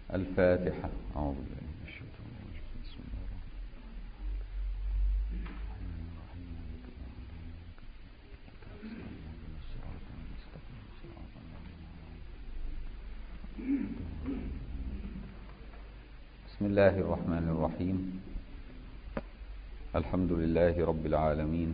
الفاتحة أعوذ بالله من الشيطان الرجيم بسم الله بسم الله الرحمن الرحيم الحمد لله رب العالمين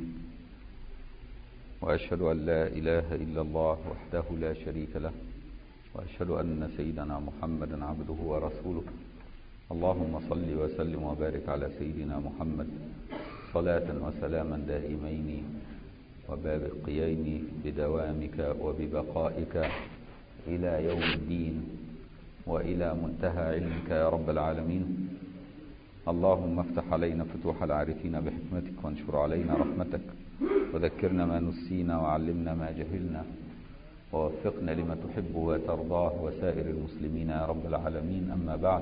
وأشهد أن لا إله إلا الله وحده لا شريك له وأشهد أن سيدنا محمدا عبده ورسوله اللهم صل وسلم وبارك على سيدنا محمد صلاة وسلاما دائمين وبابقيين بدوامك وببقائك إلى يوم الدين وإلى منتهى علمك يا رب العالمين اللهم افتح علينا فتوح العارفين بحكمتك وانشر علينا رحمتك وذكرنا ما نسينا وعلمنا ما جهلنا ووفقنا لما تحب وترضاه وسائر المسلمين يا رب العالمين أما بعد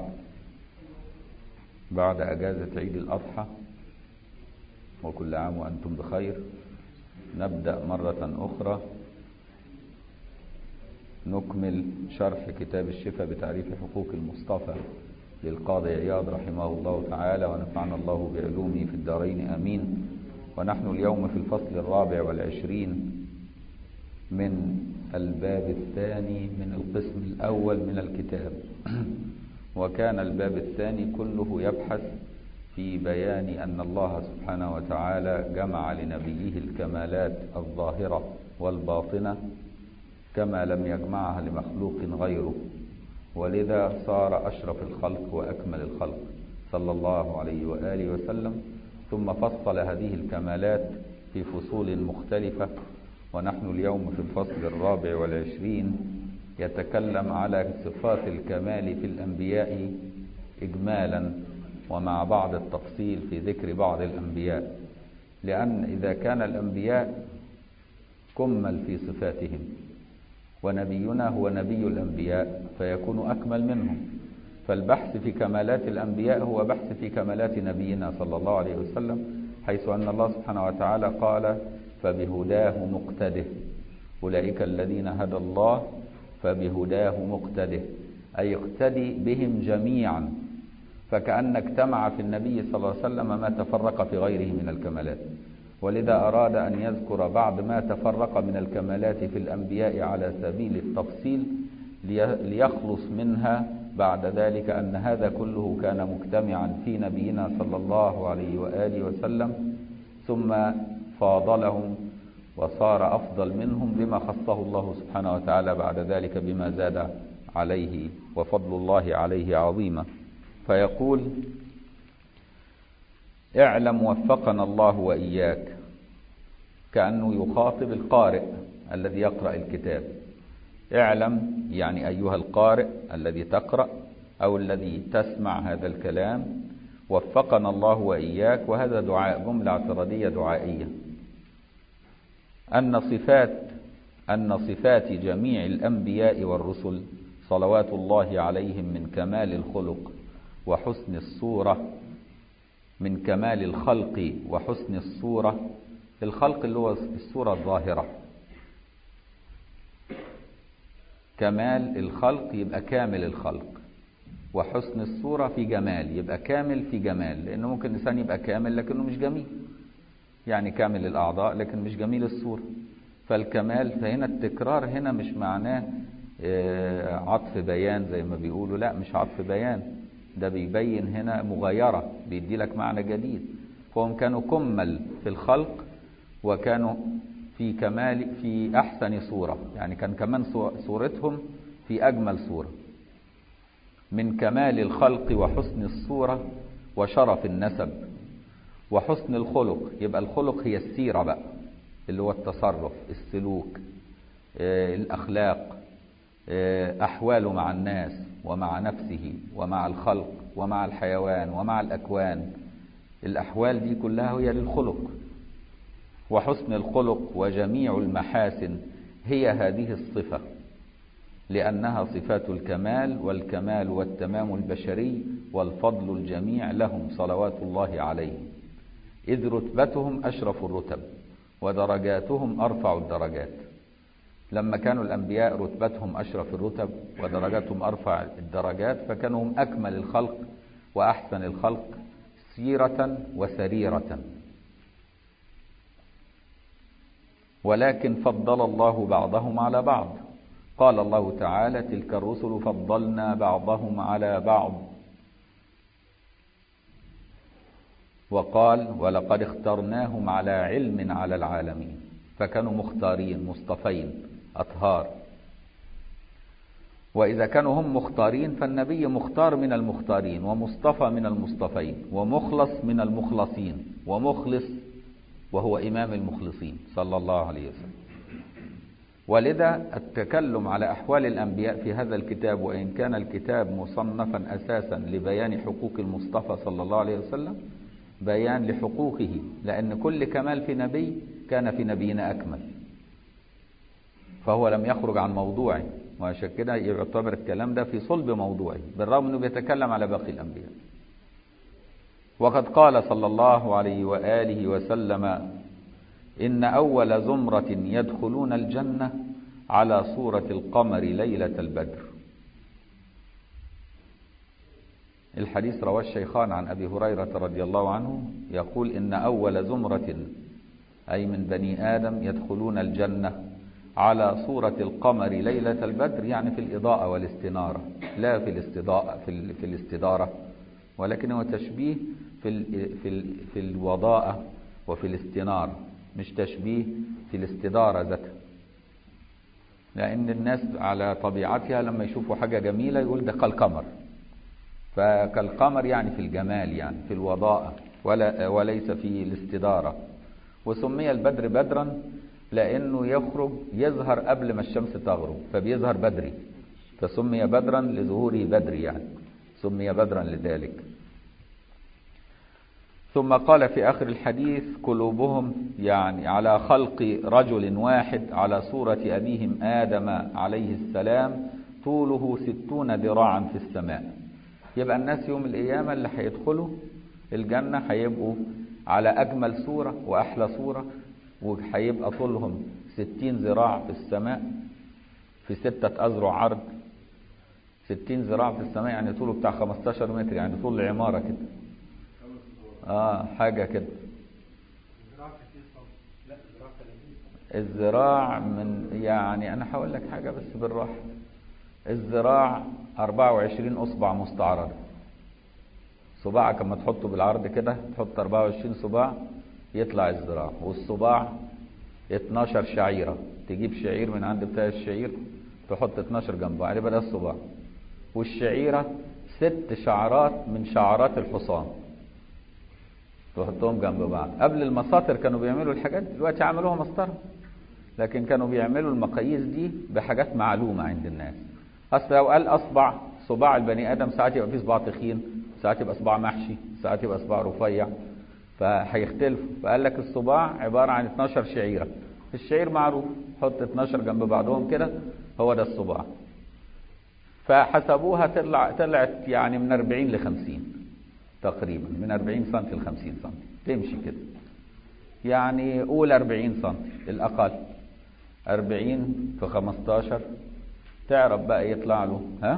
بعد أجازة عيد الأضحى وكل عام وأنتم بخير نبدأ مرة أخرى نكمل شرح كتاب الشفاء بتعريف حقوق المصطفى للقاضي عياض رحمه الله تعالى ونفعنا الله بعلومه في الدارين أمين ونحن اليوم في الفصل الرابع والعشرين من الباب الثاني من القسم الأول من الكتاب وكان الباب الثاني كله يبحث في بيان أن الله سبحانه وتعالى جمع لنبيه الكمالات الظاهرة والباطنة كما لم يجمعها لمخلوق غيره ولذا صار أشرف الخلق وأكمل الخلق صلى الله عليه وآله وسلم ثم فصل هذه الكمالات في فصول مختلفة ونحن اليوم في الفصل الرابع والعشرين يتكلم على صفات الكمال في الأنبياء إجمالا ومع بعض التفصيل في ذكر بعض الأنبياء لأن إذا كان الأنبياء كمل في صفاتهم ونبينا هو نبي الأنبياء فيكون أكمل منهم فالبحث في كمالات الأنبياء هو بحث في كمالات نبينا صلى الله عليه وسلم حيث أن الله سبحانه وتعالى قال فبهداه مقتده أولئك الذين هدى الله فبهداه مقتده أي اقتدي بهم جميعا فكأن اجتمع في النبي صلى الله عليه وسلم ما تفرق في غيره من الكمالات ولذا أراد أن يذكر بعض ما تفرق من الكمالات في الأنبياء على سبيل التفصيل ليخلص منها بعد ذلك أن هذا كله كان مجتمعا في نبينا صلى الله عليه وآله وسلم ثم فاضلهم وصار أفضل منهم بما خصه الله سبحانه وتعالى بعد ذلك بما زاد عليه وفضل الله عليه عظيما فيقول اعلم وفقنا الله وإياك كأنه يخاطب القارئ الذي يقرأ الكتاب اعلم يعني أيها القارئ الذي تقرأ أو الذي تسمع هذا الكلام وفقنا الله وإياك وهذا دعاء جملة اعتراضية دعائية أن صفات أن صفات جميع الأنبياء والرسل صلوات الله عليهم من كمال الخلق وحسن الصورة من كمال الخلق وحسن الصورة الخلق اللي هو الصورة الظاهرة كمال الخلق يبقى كامل الخلق وحسن الصورة في جمال يبقى كامل في جمال لأنه ممكن الإنسان يبقى كامل لكنه مش جميل يعني كامل الأعضاء لكن مش جميل الصورة فالكمال فهنا التكرار هنا مش معناه عطف بيان زي ما بيقولوا لا مش عطف بيان ده بيبين هنا مغايرة بيدي لك معنى جديد فهم كانوا كمل في الخلق وكانوا في كمال في أحسن صورة يعني كان كمان صورتهم في أجمل صورة من كمال الخلق وحسن الصورة وشرف النسب وحسن الخلق يبقى الخلق هي السيرة بقى اللي هو التصرف السلوك الأخلاق أحواله مع الناس ومع نفسه ومع الخلق ومع الحيوان ومع الأكوان الأحوال دي كلها هي للخلق وحسن الخلق وجميع المحاسن هي هذه الصفة لأنها صفات الكمال والكمال والتمام البشري والفضل الجميع لهم صلوات الله عليهم إذ رتبتهم أشرف الرتب ودرجاتهم أرفع الدرجات لما كانوا الأنبياء رتبتهم أشرف الرتب ودرجاتهم أرفع الدرجات فكانوا هم أكمل الخلق وأحسن الخلق سيرة وسريرة ولكن فضل الله بعضهم على بعض قال الله تعالى تلك الرسل فضلنا بعضهم على بعض وقال ولقد اخترناهم على علم على العالمين فكانوا مختارين مصطفين أطهار وإذا كانوا هم مختارين فالنبي مختار من المختارين ومصطفى من المصطفين ومخلص من المخلصين ومخلص وهو إمام المخلصين صلى الله عليه وسلم ولذا التكلم على أحوال الأنبياء في هذا الكتاب وإن كان الكتاب مصنفا أساسا لبيان حقوق المصطفى صلى الله عليه وسلم بيان لحقوقه لأن كل كمال في نبي كان في نبينا أكمل فهو لم يخرج عن موضوعه وعشان كده يعتبر الكلام ده في صلب موضوعه بالرغم انه بيتكلم على باقي الانبياء وقد قال صلى الله عليه واله وسلم ان اول زمره يدخلون الجنه على صوره القمر ليله البدر الحديث رواه الشيخان عن ابي هريره رضي الله عنه يقول ان اول زمره اي من بني ادم يدخلون الجنه على صورة القمر ليلة البدر يعني في الإضاءة والاستنارة لا في الاستضاءة في, في الاستدارة ولكن هو تشبيه في ال في ال في الوضاءة وفي الاستنارة مش تشبيه في الاستدارة ذاتها لأن الناس على طبيعتها لما يشوفوا حاجة جميلة يقول ده كالقمر فكالقمر يعني في الجمال يعني في الوضاءة ولا وليس في الاستدارة وسمي البدر بدرا لأنه يخرج يظهر قبل ما الشمس تغرب فبيظهر بدري فسمي بدرا لظهوره بدري يعني سمي بدرا لذلك ثم قال في آخر الحديث قلوبهم يعني على خلق رجل واحد على صورة أبيهم آدم عليه السلام طوله ستون ذراعا في السماء يبقى الناس يوم القيامة اللي هيدخلوا الجنة هيبقوا على أجمل صورة وأحلى صورة وهيبقى طولهم ستين ذراع في السماء في ستة أذرع عرض ستين ذراع في السماء يعني طوله بتاع 15 متر يعني طول العمارة كده اه حاجة كده الذراع من يعني انا هقول لك حاجة بس بالراحة الذراع 24 اصبع مستعرض صباعك اما تحطه بالعرض كده تحط 24 صباع يطلع الذراع والصباع 12 شعيرة تجيب شعير من عند بتاع الشعير تحط 12 جنبه عليه بقى الصباع والشعيرة ست شعرات من شعرات الحصان تحطهم جنب بعض قبل المساطر كانوا بيعملوا الحاجات دلوقتي عملوها مسطرة لكن كانوا بيعملوا المقاييس دي بحاجات معلومة عند الناس اصل لو قال اصبع صباع البني ادم ساعات يبقى فيه صباع تخين ساعات يبقى صباع محشي ساعات يبقى صباع رفيع فهيختلفوا فقال لك الصباع عبارة عن 12 شعيرة الشعير معروف حط 12 جنب بعضهم كده هو ده الصباع فحسبوها طلع طلعت يعني من 40 ل 50 تقريبا من 40 سم ل 50 سم تمشي كده يعني قول 40 سم الأقل 40 في 15 تعرف بقى يطلع له ها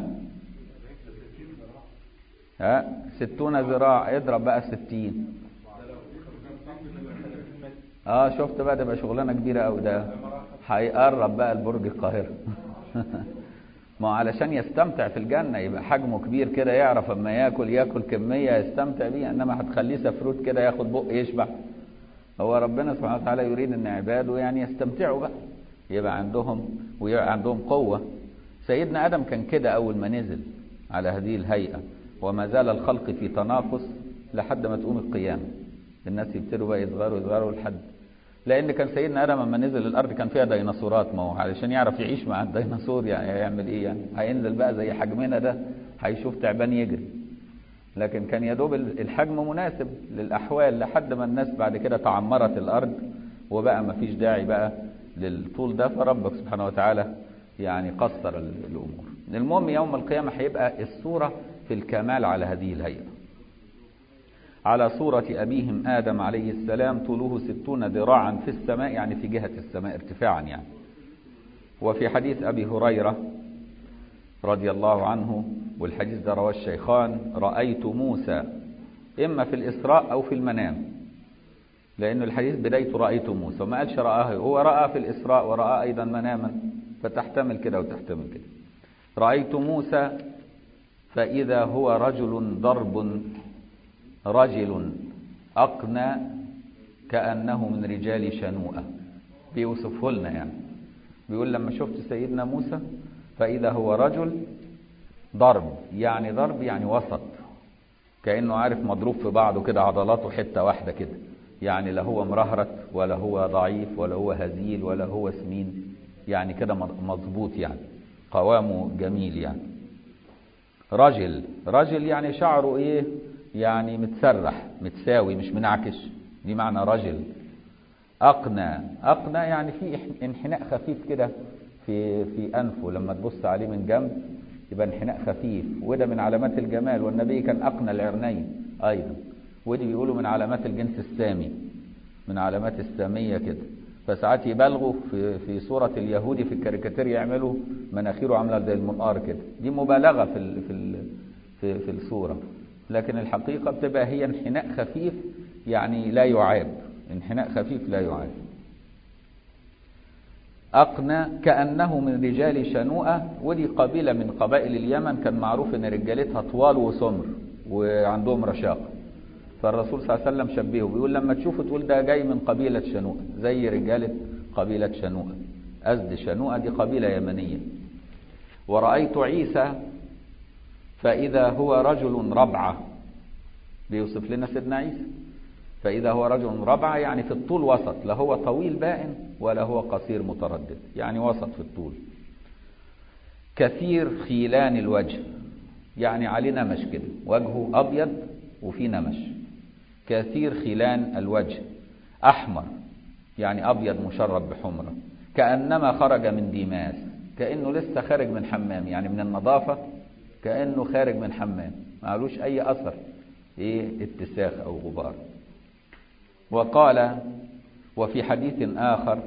ها 60 ذراع اضرب بقى 60 اه شفت بقى تبقى شغلانه كبيره قوي ده هيقرب بقى لبرج القاهره ما علشان يستمتع في الجنه يبقى حجمه كبير كده يعرف اما ياكل ياكل كميه يستمتع بيها انما هتخليه سفروت كده ياخد بق يشبع هو ربنا سبحانه وتعالى يريد ان عباده يعني يستمتعوا بقى يبقى عندهم ويبقى عندهم قوه سيدنا ادم كان كده اول ما نزل على هذه الهيئه وما زال الخلق في تناقص لحد ما تقوم القيامه الناس يبتدوا بقى يصغروا يصغروا لحد لان كان سيدنا ادم لما نزل الارض كان فيها ديناصورات ما هو علشان يعرف يعيش مع الديناصور يعني هيعمل ايه يعني هينزل بقى زي حجمنا ده هيشوف تعبان يجري لكن كان يدوب الحجم مناسب للاحوال لحد ما الناس بعد كده تعمرت الارض وبقى ما فيش داعي بقى للطول ده فربك سبحانه وتعالى يعني قصر الامور المهم يوم القيامه هيبقى الصوره في الكمال على هذه الهيئه على صورة أبيهم آدم عليه السلام طوله ستون ذراعا في السماء يعني في جهة السماء ارتفاعا يعني وفي حديث أبي هريرة رضي الله عنه والحديث ده رواه الشيخان رأيت موسى إما في الإسراء أو في المنام لأن الحديث بدايته رأيت موسى وما قالش رآه هو رأى في الإسراء ورأى أيضا مناما فتحتمل كده وتحتمل كده رأيت موسى فإذا هو رجل ضرب رجل أقنى كأنه من رجال شنوءة بيوصفه لنا يعني بيقول لما شفت سيدنا موسى فإذا هو رجل ضرب يعني ضرب يعني وسط كأنه عارف مضروب في بعضه كده عضلاته حتة واحدة كده يعني لا هو مرهرت ولا هو ضعيف ولا هو هزيل ولا هو سمين يعني كده مظبوط يعني قوامه جميل يعني رجل رجل يعني شعره ايه يعني متسرح متساوي مش منعكش دي معنى رجل أقنى أقنى يعني في انحناء خفيف كده في في أنفه لما تبص عليه من جنب يبقى انحناء خفيف وده من علامات الجمال والنبي كان أقنى العرنين أيضا ودي بيقولوا من علامات الجنس السامي من علامات السامية كده فساعات يبالغوا في في صورة اليهودي في الكاريكاتير يعملوا مناخيره عاملة زي المنقار كده دي مبالغة في ال في ال في, في الصورة لكن الحقيقة بتبقى هي انحناء خفيف يعني لا يعاب انحناء خفيف لا يعاب أقنى كأنه من رجال شنوءة ودي قبيلة من قبائل اليمن كان معروف ان رجالتها طوال وسمر وعندهم رشاقة فالرسول صلى الله عليه وسلم شبهه بيقول لما تشوفه تقول ده جاي من قبيلة شنوءة زي رجالة قبيلة شنوءة أزد شنوءة دي قبيلة يمنية ورأيت عيسى فإذا هو رجل ربعة بيوصف لنا سيدنا عيسى فإذا هو رجل ربعة يعني في الطول وسط لا هو طويل بائن ولا هو قصير متردد يعني وسط في الطول كثير خيلان الوجه يعني عليه نمش كده وجهه أبيض وفي نمش كثير خيلان الوجه أحمر يعني أبيض مشرب بحمرة كأنما خرج من ديماس كأنه لسه خارج من حمام يعني من النظافة كأنه خارج من حمام معلوش أي أثر إيه اتساخ أو غبار وقال وفي حديث آخر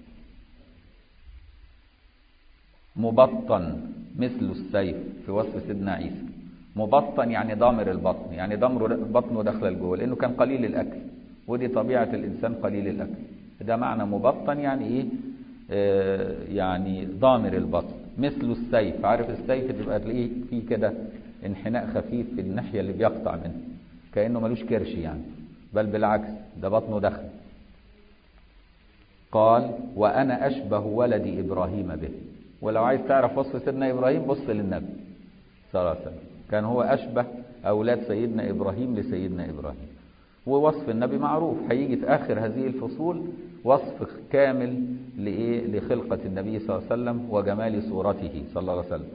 مبطن مثل السيف في وصف سيدنا عيسى مبطن يعني ضامر البطن يعني ضمر بطنه داخل الجوه لأنه كان قليل الأكل ودي طبيعة الإنسان قليل الأكل ده معنى مبطن يعني إيه آه يعني ضامر البطن مثل السيف عارف السيف تبقى تلاقيه فيه كده انحناء خفيف في الناحية اللي بيقطع منه كأنه ملوش كرش يعني بل بالعكس ده بطنه دخل قال وأنا أشبه ولد إبراهيم به ولو عايز تعرف وصف سيدنا إبراهيم بص للنبي صلى الله عليه وسلم كان هو أشبه أولاد سيدنا إبراهيم لسيدنا إبراهيم ووصف النبي معروف هيجي في آخر هذه الفصول وصف كامل لإيه لخلقة النبي صلى الله عليه وسلم وجمال صورته صلى الله عليه وسلم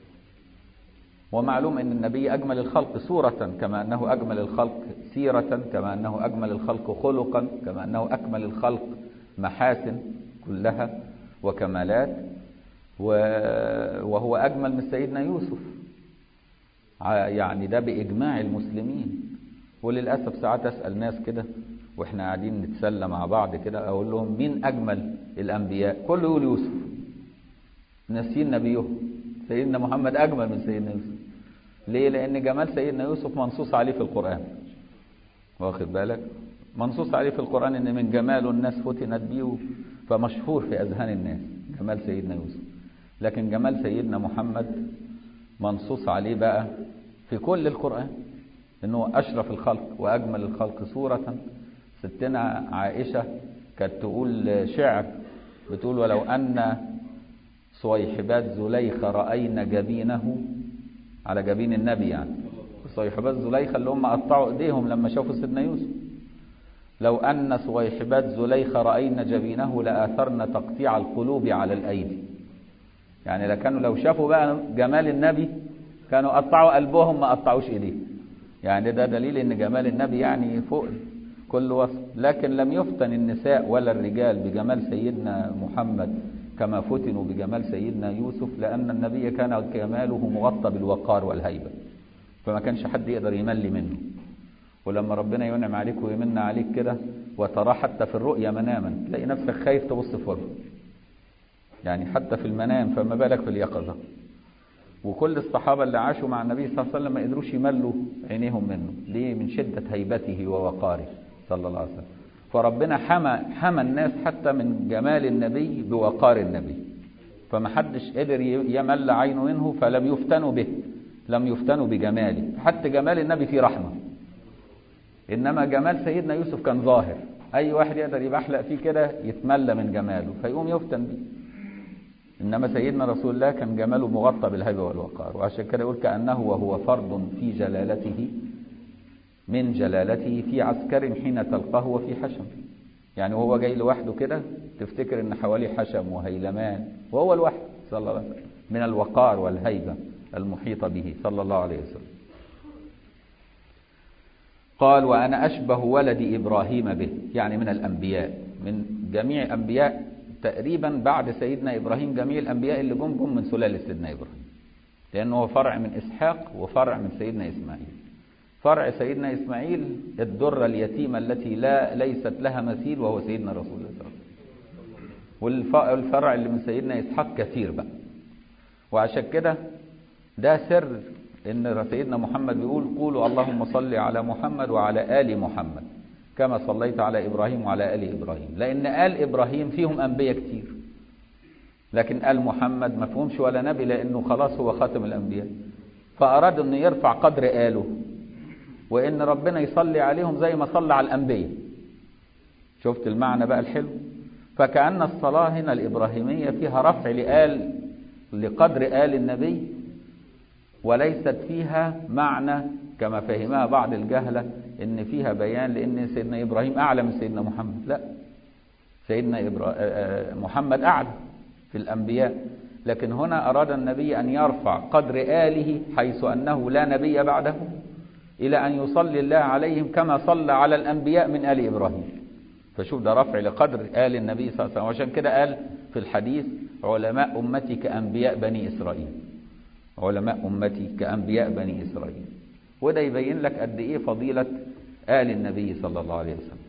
ومعلوم أن النبي أجمل الخلق صورة كما أنه أجمل الخلق سيرة كما أنه أجمل الخلق خلقا كما أنه أكمل الخلق محاسن كلها وكمالات وهو أجمل من سيدنا يوسف يعني ده بإجماع المسلمين وللأسف ساعات أسأل ناس كده وإحنا قاعدين نتسلى مع بعض كده أقول لهم مين أجمل الأنبياء كله يقول يوسف ناسيين نبيهم سيدنا محمد أجمل من سيدنا يوسف ليه لأن جمال سيدنا يوسف منصوص عليه في القرآن واخد بالك منصوص عليه في القرآن إن من جماله الناس فتنت بيه فمشهور في أذهان الناس جمال سيدنا يوسف لكن جمال سيدنا محمد منصوص عليه بقى في كل القرآن إنه أشرف الخلق وأجمل الخلق صورة ستنا عائشة كانت تقول شعر بتقول ولو أن صويحبات زليخة رأينا جبينه على جبين النبي يعني صويحبات زليخة اللي هم قطعوا ايديهم لما شافوا سيدنا يوسف لو أن صويحبات زليخة رأينا جبينه لآثرنا تقطيع القلوب على الأيدي يعني لكانوا لو شافوا بقى جمال النبي كانوا قطعوا قلبهم ما قطعوش ايديهم يعني ده دليل ان جمال النبي يعني فوق كل وصف لكن لم يفتن النساء ولا الرجال بجمال سيدنا محمد كما فتنوا بجمال سيدنا يوسف لأن النبي كان كماله مغطى بالوقار والهيبة فما كانش حد يقدر يمل منه ولما ربنا ينعم عليك ويمن عليك كده وتراه حتى في الرؤيا مناما تلاقي نفسك خايف تبص في وجهه يعني حتى في المنام فما بالك في اليقظة وكل الصحابة اللي عاشوا مع النبي صلى الله عليه وسلم ما قدروش يملوا عينيهم منه ليه من شدة هيبته ووقاره صلى الله عليه وسلم فربنا حمى حمى الناس حتى من جمال النبي بوقار النبي فما حدش قدر يمل عينه منه فلم يفتنوا به لم يفتنوا بجماله حتى جمال النبي فيه رحمة إنما جمال سيدنا يوسف كان ظاهر أي واحد يقدر يبحلق فيه كده يتملى من جماله فيقوم يفتن به إنما سيدنا رسول الله كان جماله مغطى بالهيبة والوقار وعشان كده يقول كأنه وهو فرد في جلالته من جلالته في عسكر حين تلقاه وفي حشم يعني وهو جاي لوحده كده تفتكر ان حواليه حشم وهيلمان وهو لوحده صلى الله عليه وسلم من الوقار والهيبة المحيطة به صلى الله عليه وسلم قال وأنا أشبه ولد إبراهيم به يعني من الأنبياء من جميع أنبياء تقريبا بعد سيدنا إبراهيم جميع الأنبياء اللي جم جم من سلالة سيدنا إبراهيم لأنه هو فرع من إسحاق وفرع من سيدنا إسماعيل فرع سيدنا إسماعيل الدرة اليتيمة التي لا ليست لها مثيل وهو سيدنا رسول الله صلى الله عليه وسلم والفرع اللي من سيدنا إسحاق كثير بقى وعشان كده ده سر ان سيدنا محمد بيقول قولوا اللهم صل على محمد وعلى آل محمد كما صليت على إبراهيم وعلى آل إبراهيم لأن آل إبراهيم فيهم أنبياء كتير لكن آل محمد ما فيهمش ولا نبي لأنه خلاص هو خاتم الأنبياء فأراد أن يرفع قدر آله وإن ربنا يصلي عليهم زي ما صلى على الأنبياء شفت المعنى بقى الحلو فكأن الصلاة هنا الإبراهيمية فيها رفع لآل لقدر آل النبي وليست فيها معنى كما فهمها بعض الجهلة ان فيها بيان لان سيدنا ابراهيم اعلى من سيدنا محمد لا سيدنا إبرا... محمد اعلى في الانبياء لكن هنا اراد النبي ان يرفع قدر آله حيث انه لا نبي بعده الى ان يصلي الله عليهم كما صلى على الانبياء من ال ابراهيم فشوف ده رفع لقدر آل النبي صلى الله عليه وسلم وعشان كده قال في الحديث علماء امتي كانبياء بني اسرائيل علماء أمتي كأنبياء بني إسرائيل وده يبين لك قد إيه فضيلة آل النبي صلى الله عليه وسلم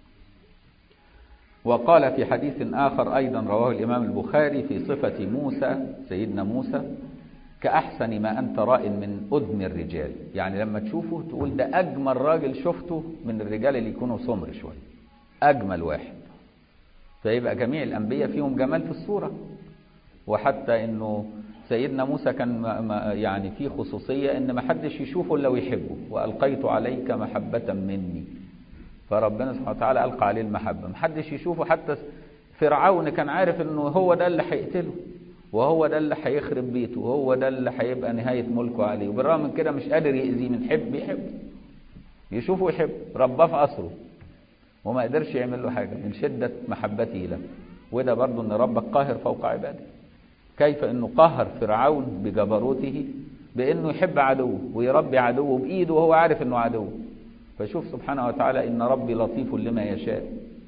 وقال في حديث آخر أيضا رواه الإمام البخاري في صفة موسى سيدنا موسى كأحسن ما أنت راء من أدم الرجال يعني لما تشوفه تقول ده أجمل راجل شفته من الرجال اللي يكونوا سمر شوية أجمل واحد فيبقى جميع الأنبياء فيهم جمال في الصورة وحتى أنه سيدنا موسى كان يعني في خصوصية ان ما حدش يشوفه الا ويحبه والقيت عليك محبة مني فربنا سبحانه وتعالى القى عليه المحبة ما حدش يشوفه حتى فرعون كان عارف انه هو ده اللي هيقتله وهو ده اللي هيخرب بيته وهو ده اللي هيبقى نهاية ملكه عليه وبالرغم من كده مش قادر يأذيه من حب يحب يشوفه يحب رباه في قصره وما قدرش يعمل له حاجة من شدة محبته له وده برضه ان ربك قاهر فوق عباده كيف انه قهر فرعون بجبروته بانه يحب عدوه ويربي عدوه بايده وهو عارف انه عدو فشوف سبحانه وتعالى ان ربي لطيف لما يشاء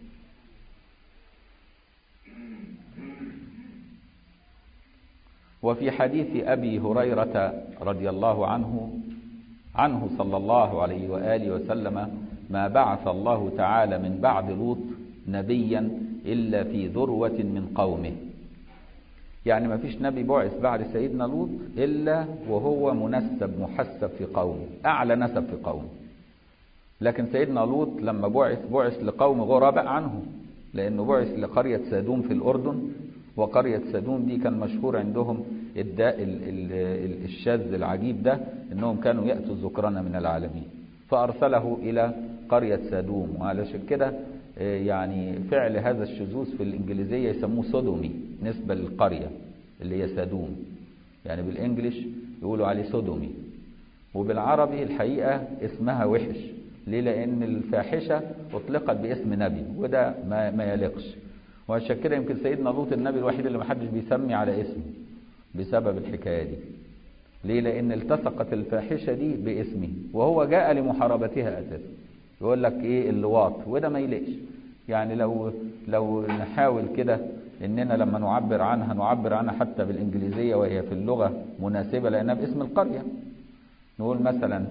وفي حديث ابي هريره رضي الله عنه عنه صلى الله عليه واله وسلم ما بعث الله تعالى من بعد لوط نبيا الا في ذروه من قومه يعني ما فيش نبي بعث بعد سيدنا لوط إلا وهو منسب محسب في قومه أعلى نسب في قومه لكن سيدنا لوط لما بعث بعث لقوم غرباء عنه لأنه بعث لقرية سادوم في الأردن وقرية سادوم دي كان مشهور عندهم الداء الشاذ العجيب ده انهم كانوا يأتوا الذكران من العالمين فأرسله إلى قرية سادوم وعلشان كده يعني فعل هذا الشذوذ في الإنجليزية يسموه سودومي نسبة للقرية اللي هي سادوم يعني بالإنجليش يقولوا عليه سودومي وبالعربي الحقيقة اسمها وحش ليه لأن الفاحشة أطلقت باسم نبي وده ما, ما يليقش وعشان كده يمكن سيدنا لوط النبي الوحيد اللي محدش بيسمي على اسمه بسبب الحكاية دي ليه لأن التصقت الفاحشة دي باسمه وهو جاء لمحاربتها أساسا يقول لك ايه اللواط وده ما يليقش يعني لو لو نحاول كده اننا لما نعبر عنها نعبر عنها حتى بالانجليزيه وهي في اللغه مناسبه لانها باسم القريه نقول مثلا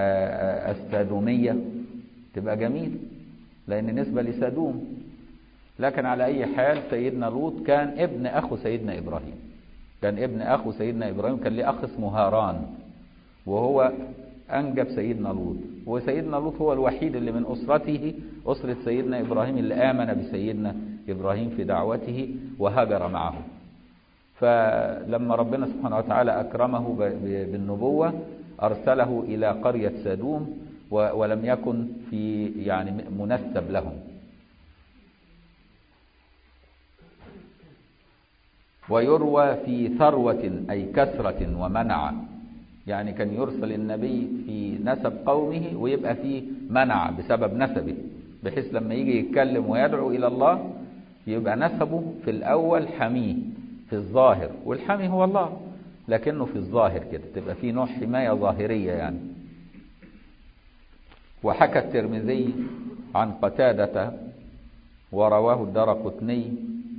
السادوميه تبقى جميل لان نسبه لسادوم لكن على أي حال سيدنا لوط كان ابن أخو سيدنا إبراهيم كان ابن أخو سيدنا إبراهيم كان ليه أخ اسمه هاران وهو أنجب سيدنا لوط وسيدنا لوط هو الوحيد اللي من أسرته أسرة سيدنا إبراهيم اللي آمن بسيدنا إبراهيم في دعوته وهاجر معه فلما ربنا سبحانه وتعالى أكرمه بالنبوة أرسله إلى قرية سادوم ولم يكن في يعني منسب لهم ويروى في ثروة أي كثرة ومنع يعني كان يرسل النبي في نسب قومه ويبقى فيه منع بسبب نسبه بحيث لما يجي يتكلم ويدعو إلى الله يبقى نسبه في الأول حميه في الظاهر والحمي هو الله لكنه في الظاهر كده تبقى فيه نوع حماية ظاهرية يعني وحكى الترمذي عن قتادة ورواه الدار قطني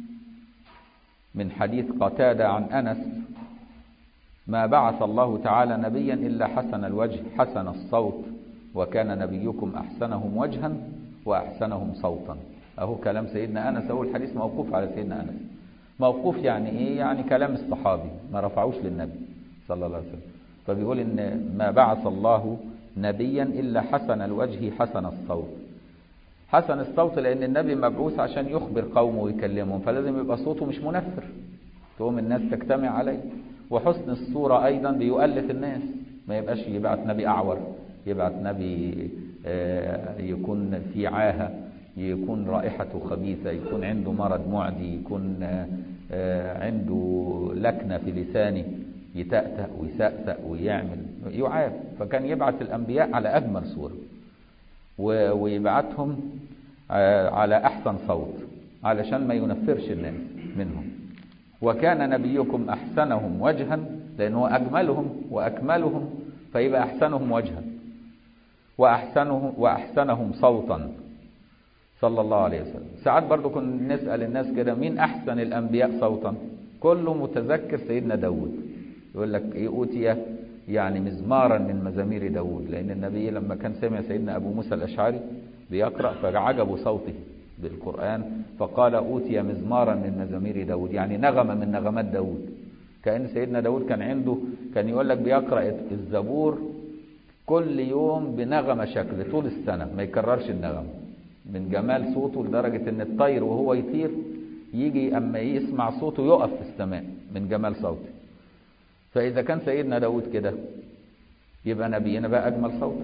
من حديث قتادة عن أنس ما بعث الله تعالى نبيا إلا حسن الوجه حسن الصوت وكان نبيكم أحسنهم وجها وأحسنهم صوتا أهو كلام سيدنا أنس أهو الحديث موقوف على سيدنا أنس موقوف يعني إيه يعني كلام الصحابي ما رفعوش للنبي صلى الله عليه وسلم فبيقول إن ما بعث الله نبيا إلا حسن الوجه حسن الصوت حسن الصوت لأن النبي مبعوث عشان يخبر قومه ويكلمهم فلازم يبقى صوته مش منفر تقوم الناس تجتمع عليه وحسن الصورة أيضا بيؤلف الناس ما يبقاش يبعت نبي أعور يبعت نبي يكون في عاهة يكون رائحته خبيثة يكون عنده مرض معدي يكون عنده لكنة في لسانه يتأتأ ويسأسأ ويعمل يعاب فكان يبعث الأنبياء على أجمل صورة ويبعثهم على أحسن صوت علشان ما ينفرش الناس منهم وكان نبيكم أحسنهم وجها لأنه أجملهم وأكملهم فيبقى أحسنهم وجها وأحسنهم, وأحسنهم صوتا صلى الله عليه وسلم ساعات برضو كنا نسأل الناس كده مين أحسن الأنبياء صوتا كله متذكر سيدنا داود يقول لك إيه أوتي يعني مزمارا من مزامير داود لأن النبي لما كان سمع سيدنا أبو موسى الأشعري بيقرأ فعجبوا صوته بالقرآن فقال أوتي مزمارا من مزامير داود يعني نغمة من نغمات داود كأن سيدنا داود كان عنده كان يقول لك بيقرأ الزبور كل يوم بنغمة شكل طول السنة ما يكررش النغمة من جمال صوته لدرجة ان الطير وهو يطير يجي اما يسمع صوته يقف في السماء من جمال صوته فإذا كان سيدنا داود كده يبقى نبينا بقى أجمل صوته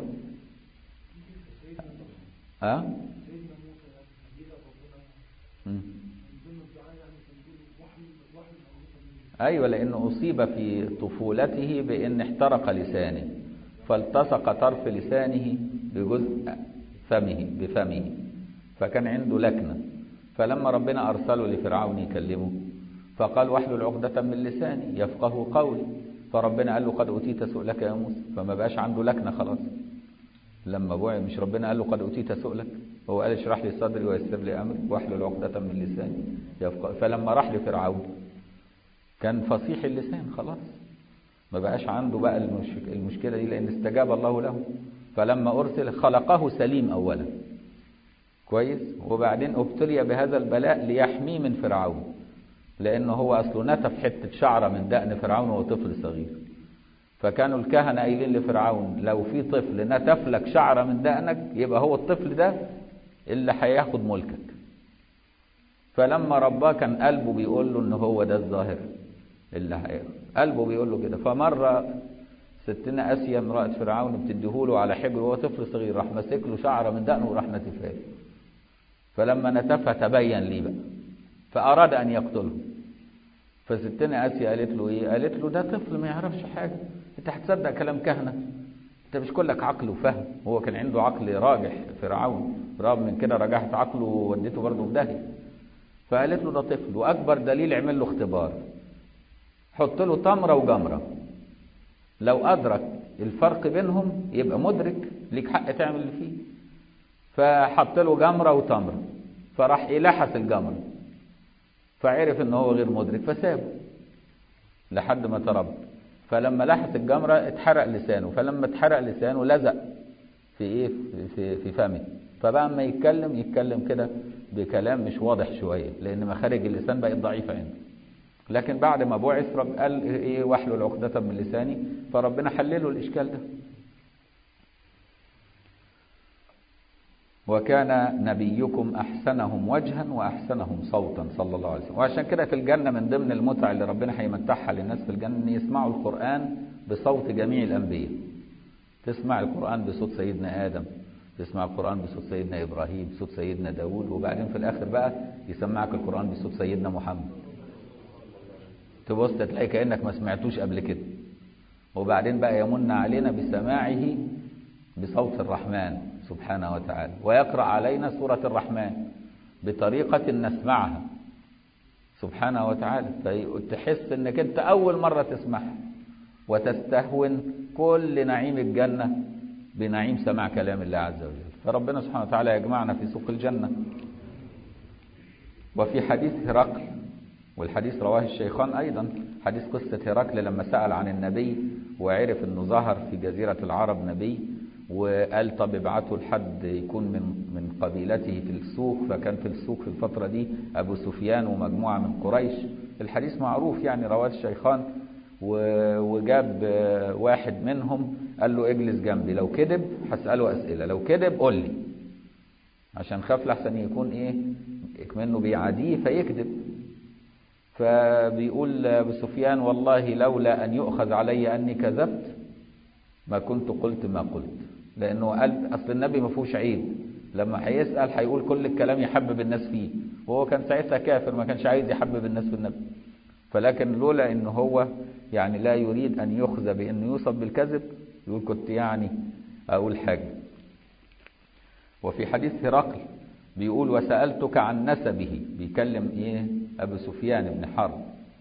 ها أه؟ أيوة لأنه أصيب في طفولته بأن احترق لسانه فالتصق طرف لسانه بجزء فمه بفمه فكان عنده لكنة فلما ربنا أرسله لفرعون يكلمه فقال واحلل عقدة من لساني يفقه قولي فربنا قال له قد أتيت سؤلك يا موسى فما بقاش عنده لكنة خلاص لما بوعي مش ربنا قال له قد أتيت سؤلك هو قال اشرح لي صدري ويسر لي أمري واحلل عقدة من لساني يفقه فلما راح لفرعون كان فصيح اللسان خلاص ما بقاش عنده بقى المشكلة دي لأن استجاب الله له فلما أرسل خلقه سليم أولا كويس وبعدين ابتلي بهذا البلاء ليحميه من فرعون لأنه هو أصله نتف حتة شعرة من دقن فرعون وهو طفل صغير فكانوا الكهنة قايلين لفرعون لو في طفل نتف لك شعرة من دقنك يبقى هو الطفل ده اللي هياخد ملكك فلما رباه كان قلبه بيقول له ان هو ده الظاهر اللي هياخد قلبه بيقول له كده فمرة ستنا اسيا امرأة فرعون بتديهوله على حجر وهو طفل صغير راح ماسك له شعرة من دقنه وراح نتفها فلما نتفها تبين لي بقى فأراد أن يقتله فستنا آسيا قالت له إيه قالت له ده طفل ما يعرفش حاجة أنت هتصدق كلام كهنة أنت مش كلك عقل وفهم هو كان عنده عقل راجح فرعون رغم من كده رجحت عقله ووديته برضه في داهية فقالت له ده طفل وأكبر دليل عمل له اختبار حط له تمرة وجمرة لو أدرك الفرق بينهم يبقى مدرك ليك حق تعمل اللي فيه فحط له جمرة وتمرة فراح يلحس الجمرة فعرف ان هو غير مدرك فسابه لحد ما تربى فلما لحس الجمرة اتحرق لسانه فلما اتحرق لسانه لزق في ايه في, في فمه فبقى اما يتكلم يتكلم كده بكلام مش واضح شوية لأن مخارج اللسان بقت ضعيفة عنده لكن بعد ما بعث رب قال إيه واحلل عقدة من لساني فربنا حلله الإشكال ده وكان نبيكم أحسنهم وجها وأحسنهم صوتا صلى الله عليه وسلم وعشان كده في الجنة من ضمن المتع اللي ربنا هيمتعها للناس في الجنة أن يسمعوا القرآن بصوت جميع الأنبياء تسمع القرآن بصوت سيدنا آدم تسمع القرآن بصوت سيدنا إبراهيم بصوت سيدنا داود وبعدين في الآخر بقى يسمعك القرآن بصوت سيدنا محمد تبص تلاقي كأنك ما سمعتوش قبل كده وبعدين بقى يمن علينا بسماعه بصوت الرحمن سبحانه وتعالى ويقرأ علينا سورة الرحمن بطريقة نسمعها سبحانه وتعالى فتحس انك انت اول مرة تسمعها وتستهون كل نعيم الجنة بنعيم سماع كلام الله عز وجل فربنا سبحانه وتعالى يجمعنا في سوق الجنة وفي حديث هرقل والحديث رواه الشيخان أيضا حديث قصة هرقل لما سأل عن النبي وعرف أنه ظهر في جزيرة العرب نبي وقال طب ابعته لحد يكون من من قبيلته في السوق فكان في السوق في الفترة دي أبو سفيان ومجموعة من قريش الحديث معروف يعني رواه الشيخان وجاب واحد منهم قال له اجلس جنبي لو كذب هسأله أسئلة لو كذب قول لي عشان خاف لحسن يكون ايه منه بيعاديه فيكذب فبيقول ابو سفيان والله لولا أن يؤخذ علي أني كذبت ما كنت قلت ما قلت لأنه قال أصل النبي ما فيهوش عيب لما هيسأل هيقول كل الكلام يحبب الناس فيه وهو كان ساعتها كافر ما كانش عايز يحبب الناس في النبي فلكن لولا ان هو يعني لا يريد ان يخزى بانه يوصف بالكذب يقول كنت يعني اقول حاجه وفي حديث هرقل بيقول وسالتك عن نسبه بيكلم ايه ابو سفيان بن حرب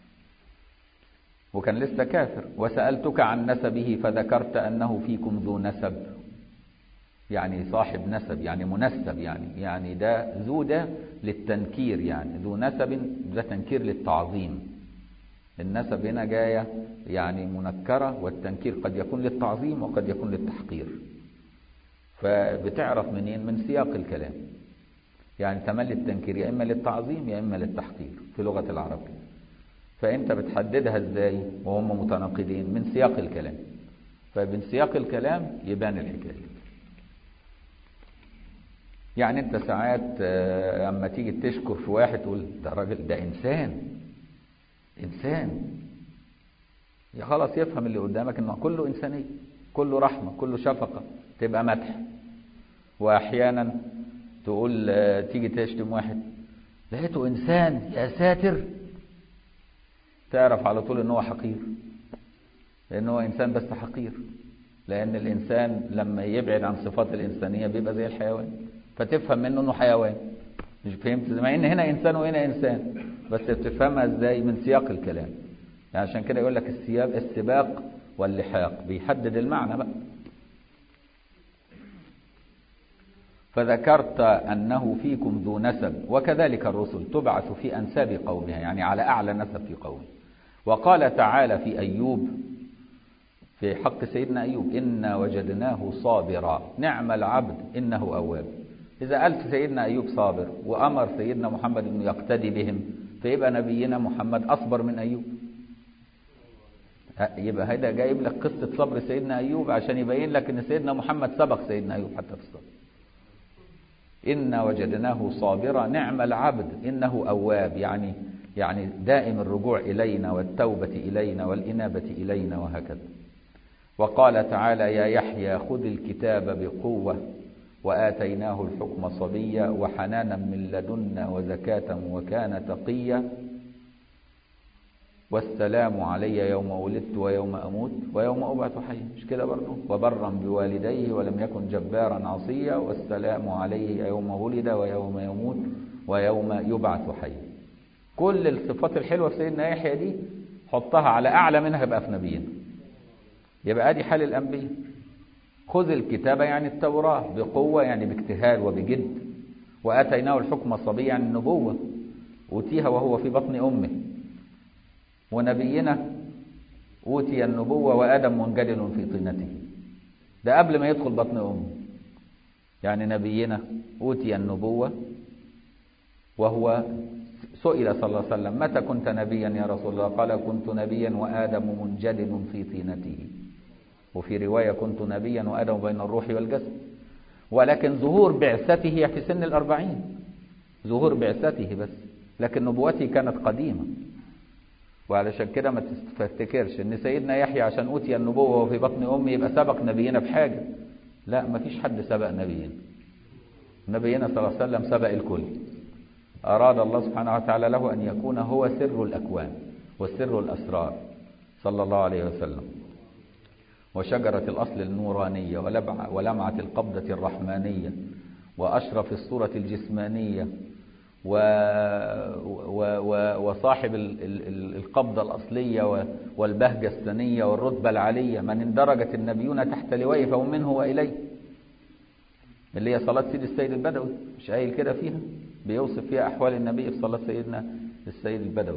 وكان لسه كافر وسالتك عن نسبه فذكرت انه فيكم ذو نسب يعني صاحب نسب يعني منسب يعني يعني ده ذو ده للتنكير يعني ذو نسب ده تنكير للتعظيم النسب هنا جاية يعني منكرة والتنكير قد يكون للتعظيم وقد يكون للتحقير فبتعرف منين من سياق الكلام يعني تملي التنكير يا إما للتعظيم يا إما للتحقير في لغة العرب فأنت بتحددها إزاي وهم متناقضين من سياق الكلام فمن سياق الكلام يبان الحكاية يعني انت ساعات اما تيجي تشكر في واحد تقول ده راجل ده انسان انسان يا خلاص يفهم اللي قدامك انه كله انسانيه كله رحمه كله شفقه تبقى مدح واحيانا تقول تيجي تشتم واحد لقيته انسان يا ساتر تعرف على طول ان هو حقير لان هو انسان بس حقير لان الانسان لما يبعد عن صفات الانسانيه بيبقى زي الحيوان فتفهم منه انه حيوان مش فهمت مع ان هنا انسان وهنا انسان بس بتفهمها ازاي من سياق الكلام يعني عشان كده يقول لك السياق السباق واللحاق بيحدد المعنى بقى فذكرت أنه فيكم ذو نسب وكذلك الرسل تبعث في أنساب قومها يعني على أعلى نسب في قوم وقال تعالى في أيوب في حق سيدنا أيوب إنا وجدناه صابرا نعم العبد إنه أواب إذا قالت سيدنا أيوب صابر وأمر سيدنا محمد أنه يقتدي بهم فيبقى نبينا محمد أصبر من أيوب يبقى هذا جايب لك قصة صبر سيدنا أيوب عشان يبين لك أن سيدنا محمد سبق سيدنا أيوب حتى في الصبر إنا وجدناه صابرا نعم العبد إنه أواب يعني يعني دائم الرجوع إلينا والتوبة إلينا والإنابة إلينا وهكذا وقال تعالى يا يحيى خذ الكتاب بقوة وآتيناه الحكم صبيا وحنانا من لدنا وزكاة وكان تقيا والسلام علي يوم ولدت ويوم أموت ويوم أبعث حيا مش كده برضه وبرا بوالديه ولم يكن جبارا عصيا والسلام عليه يوم ولد ويوم يموت ويوم يبعث حيا كل الصفات الحلوة في سيدنا يحيى دي حطها على أعلى منها بقى في نبينا يبقى ادي حال الأنبياء خذ الكتاب يعني التوراة بقوة يعني باجتهاد وبجد وآتيناه الحكم صبيا يعني النبوة أوتيها وهو في بطن أمه ونبينا أوتي النبوة وآدم منجدل في طينته ده قبل ما يدخل بطن أمه يعني نبينا أوتي النبوة وهو سئل صلى الله عليه وسلم متى كنت نبيا يا رسول الله قال كنت نبيا وآدم منجدل في طينته وفي رواية كنت نبيا وآدم بين الروح والجسد ولكن ظهور بعثته في سن الأربعين ظهور بعثته بس لكن نبوته كانت قديمة وعلشان كده ما تفتكرش ان سيدنا يحيى عشان اوتي النبوة وهو في بطن امه يبقى سبق نبينا بحاجة لا ما فيش حد سبق نبينا نبينا صلى الله عليه وسلم سبق الكل أراد الله سبحانه وتعالى له أن يكون هو سر الأكوان وسر الأسرار صلى الله عليه وسلم وشجرة الأصل النورانية ولمعة القبضة الرحمانية وأشرف الصورة الجسمانية و و و وصاحب القبضة الأصلية والبهجة السنية والرتبة العالية من اندرجت النبيون تحت لوائه فهم منه وإليه اللي هي صلاة سيد السيد البدوي مش قايل كده فيها بيوصف فيها أحوال النبي في صلاة سيدنا السيد البدوي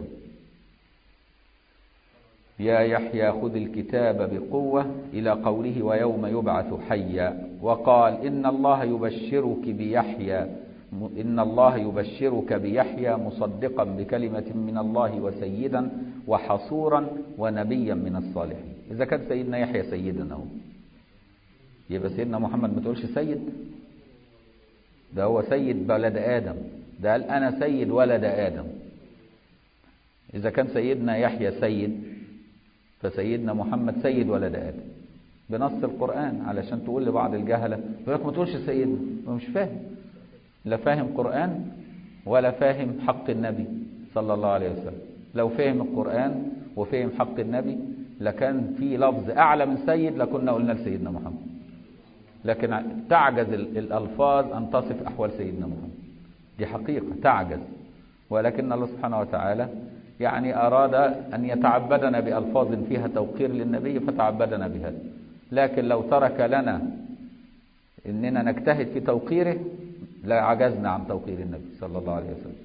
يا يحيى خذ الكتاب بقوة إلى قوله ويوم يبعث حيا وقال إن الله يبشرك بيحيى إن الله يبشرك بيحيى مصدقا بكلمة من الله وسيدا وحصورا ونبيا من الصالحين إذا كان سيدنا يحيى سيدا أهو يبقى سيدنا محمد ما تقولش سيد ده هو سيد بلد آدم ده قال أنا سيد ولد آدم إذا كان سيدنا يحيى سيد فسيدنا محمد سيد ولد آدم بنص القرآن علشان تقول لبعض الجهلة يقول لك ما تقولش سيدنا هو مش فاهم لا فاهم قرآن ولا فاهم حق النبي صلى الله عليه وسلم لو فهم القرآن وفهم حق النبي لكان في لفظ أعلى من سيد لكنا قلنا لسيدنا محمد لكن تعجز الألفاظ أن تصف أحوال سيدنا محمد دي حقيقة تعجز ولكن الله سبحانه وتعالى يعني أراد أن يتعبدنا بألفاظ فيها توقير للنبي فتعبدنا بهذا لكن لو ترك لنا إننا نجتهد في توقيره لا عجزنا عن توقير النبي صلى الله عليه وسلم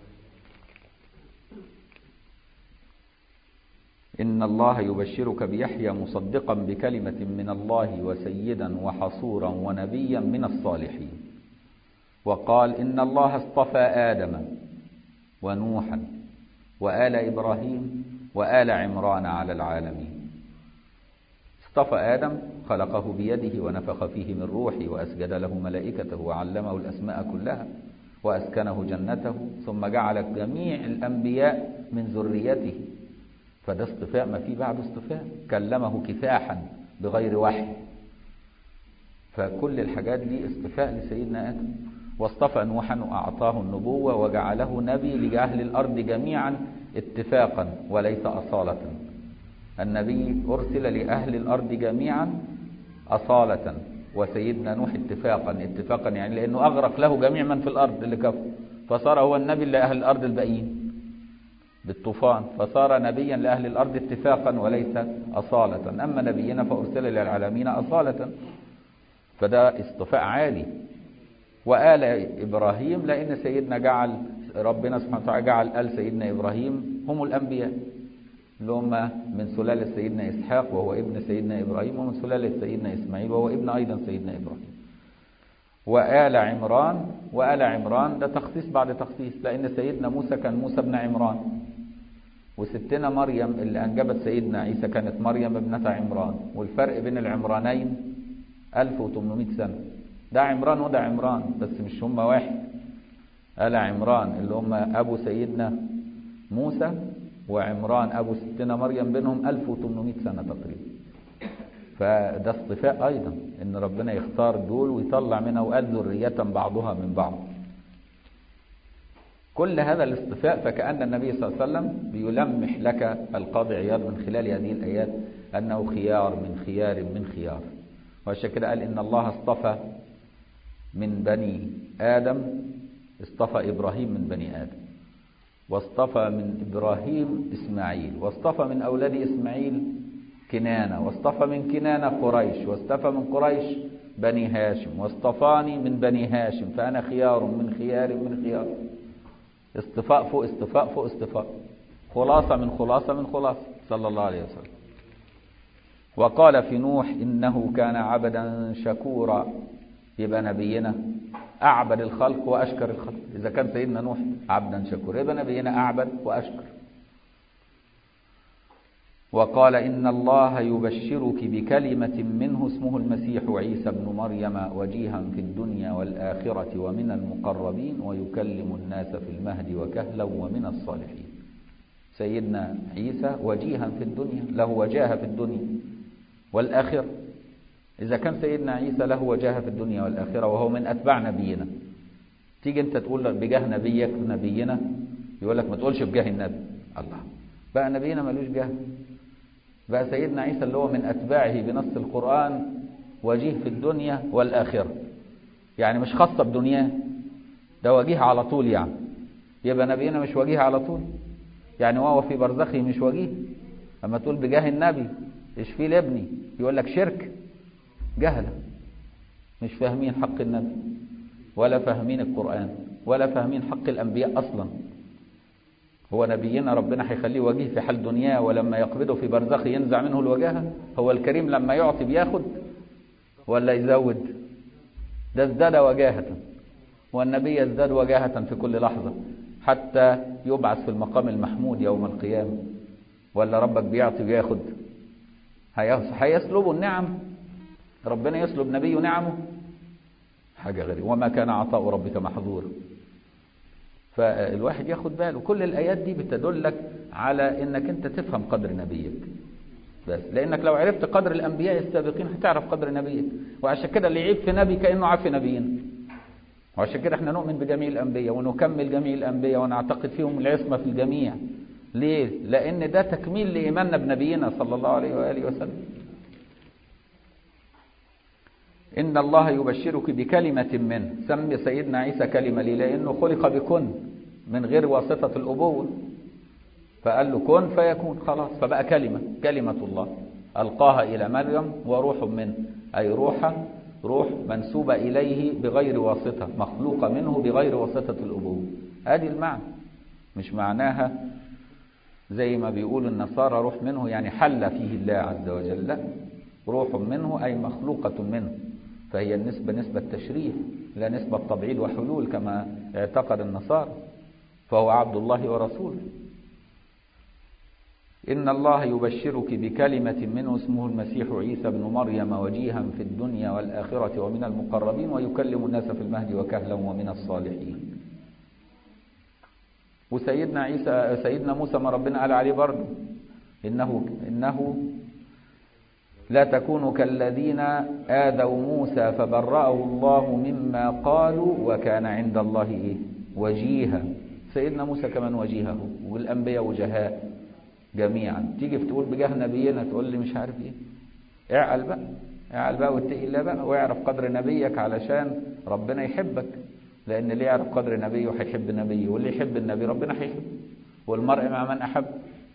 إن الله يبشرك بيحيى مصدقا بكلمة من الله وسيدا وحصورا ونبيا من الصالحين وقال إن الله اصطفى آدم ونوحا وآل إبراهيم وآل عمران على العالمين اصطفى آدم خلقه بيده ونفخ فيه من روحه وأسجد له ملائكته وعلمه الأسماء كلها وأسكنه جنته ثم جعل جميع الأنبياء من ذريته فده اصطفاء ما في بعده اصطفاء كلمه كفاحا بغير وحي فكل الحاجات دي اصطفاء لسيدنا آدم واصطفى نوحا وأعطاه النبوة وجعله نبي لأهل الأرض جميعا اتفاقا وليس أصالة النبي أرسل لأهل الأرض جميعا أصالة وسيدنا نوح اتفاقا اتفاقا يعني لأنه أغرق له جميع من في الأرض اللي كفر فصار هو النبي لأهل الأرض الباقيين بالطوفان فصار نبيا لأهل الأرض اتفاقا وليس أصالة أما نبينا فأرسل للعالمين أصالة فده اصطفاء عالي وآل إبراهيم لأن سيدنا جعل ربنا سبحانه وتعالى جعل آل سيدنا إبراهيم هم الأنبياء اللي هم من سلالة سيدنا إسحاق وهو ابن سيدنا إبراهيم ومن سلالة سيدنا إسماعيل وهو ابن أيضا سيدنا إبراهيم وآل عمران وآل عمران ده تخصيص بعد تخصيص لأن سيدنا موسى كان موسى بن عمران وستنا مريم اللي أنجبت سيدنا عيسى كانت مريم ابنة عمران والفرق بين العمرانين 1800 سنة ده عمران وده عمران بس مش هم واحد آل عمران اللي هم أبو سيدنا موسى وعمران أبو ستنا مريم بينهم 1800 سنة تقريبا فده اصطفاء أيضا إن ربنا يختار دول ويطلع منها وقال ذرية بعضها من بعض كل هذا الاصطفاء فكأن النبي صلى الله عليه وسلم بيلمح لك القاضي عياض من خلال هذه الآيات أنه خيار من خيار من خيار وعشان كده قال إن الله اصطفى من بني آدم اصطفى إبراهيم من بني آدم واصطفى من إبراهيم إسماعيل واصطفى من أولاد إسماعيل كنانة واصطفى من كنانة قريش واصطفى من قريش بني هاشم واصطفاني من بني هاشم فأنا خيار من خيار من خيار اصطفاء فوق اصطفاء فوق اصطفاء خلاصة من خلاصة من خلاصة صلى الله عليه وسلم وقال في نوح إنه كان عبدا شكورا يبقى نبينا أعبد الخلق وأشكر الخلق إذا كان سيدنا نوح عبدا شكورا يبقى نبينا أعبد وأشكر وقال إن الله يبشرك بكلمة منه اسمه المسيح عيسى بن مريم وجيها في الدنيا والآخرة ومن المقربين ويكلم الناس في المهد وكهلا ومن الصالحين سيدنا عيسى وجيها في الدنيا له وجاهة في الدنيا والآخرة إذا كان سيدنا عيسى له وجاهة في الدنيا والآخرة وهو من أتباع نبينا تيجي أنت تقول بجاه نبيك نبينا يقول لك ما تقولش بجاه النبي الله بقى نبينا ملوش جاه بقى سيدنا عيسى اللي هو من أتباعه بنص القرآن وجيه في الدنيا والآخرة يعني مش خاصة بدنياه ده وجيه على طول يعني يبقى نبينا مش وجيه على طول يعني وهو في برزخه مش وجيه أما تقول بجاه النبي اشفي لابني يقول لك شرك جهلة مش فاهمين حق النبي ولا فاهمين القرآن ولا فاهمين حق الأنبياء أصلا هو نبينا ربنا هيخليه وجيه في حال دنياه ولما يقبضه في برزخه ينزع منه الوجاهة هو الكريم لما يعطي بياخد ولا يزود ده ازداد وجاهة والنبي يزداد وجاهة في كل لحظة حتى يبعث في المقام المحمود يوم القيامة ولا ربك بيعطي وياخد هيسلبوا النعم ربنا يسلب نبيه نعمه حاجة غريبة وما كان عطاء ربك محظورا فالواحد ياخد باله كل الآيات دي بتدلك على انك انت تفهم قدر نبيك بس لانك لو عرفت قدر الانبياء السابقين هتعرف قدر نبيك وعشان كده اللي يعيب في نبي كانه عارف نبينا وعشان كده احنا نؤمن بجميع الانبياء ونكمل جميع الانبياء ونعتقد فيهم العصمه في الجميع ليه لان ده تكميل لايماننا بنبينا صلى الله عليه واله وسلم إن الله يبشرك بكلمة منه سمي سيدنا عيسى كلمة ليه لأنه خلق بكن من غير واسطة الأبوة فقال له كن فيكون خلاص فبقى كلمة كلمة الله ألقاها إلى مريم وروح منه أي روح روح منسوبة إليه بغير واسطة مخلوقة منه بغير واسطة الأبوة هذه المعنى مش معناها زي ما بيقول النصارى روح منه يعني حل فيه الله عز وجل لا روح منه أي مخلوقة منه فهي النسبة نسبة تشريف لا نسبة تبعيد وحلول كما اعتقد النصارى فهو عبد الله ورسوله إن الله يبشرك بكلمة منه اسمه المسيح عيسى بن مريم وجيها في الدنيا والآخرة ومن المقربين ويكلم الناس في المهد وكهلا ومن الصالحين وسيدنا عيسى سيدنا موسى ما ربنا قال عليه برضه إنه إنه لا تكونوا كالذين آذوا موسى فبرأه الله مما قالوا وكان عند الله إيه وجيها سيدنا موسى كمان وجيهه والأنبياء وجهاء جميعا تيجي تقول بجاه نبينا تقول لي مش عارف ايه اعقل بقى اعقل بقى واتقي الله بقى واعرف قدر نبيك علشان ربنا يحبك لان اللي يعرف قدر نبيه هيحب نبيه واللي يحب النبي ربنا هيحبه والمرء مع من احب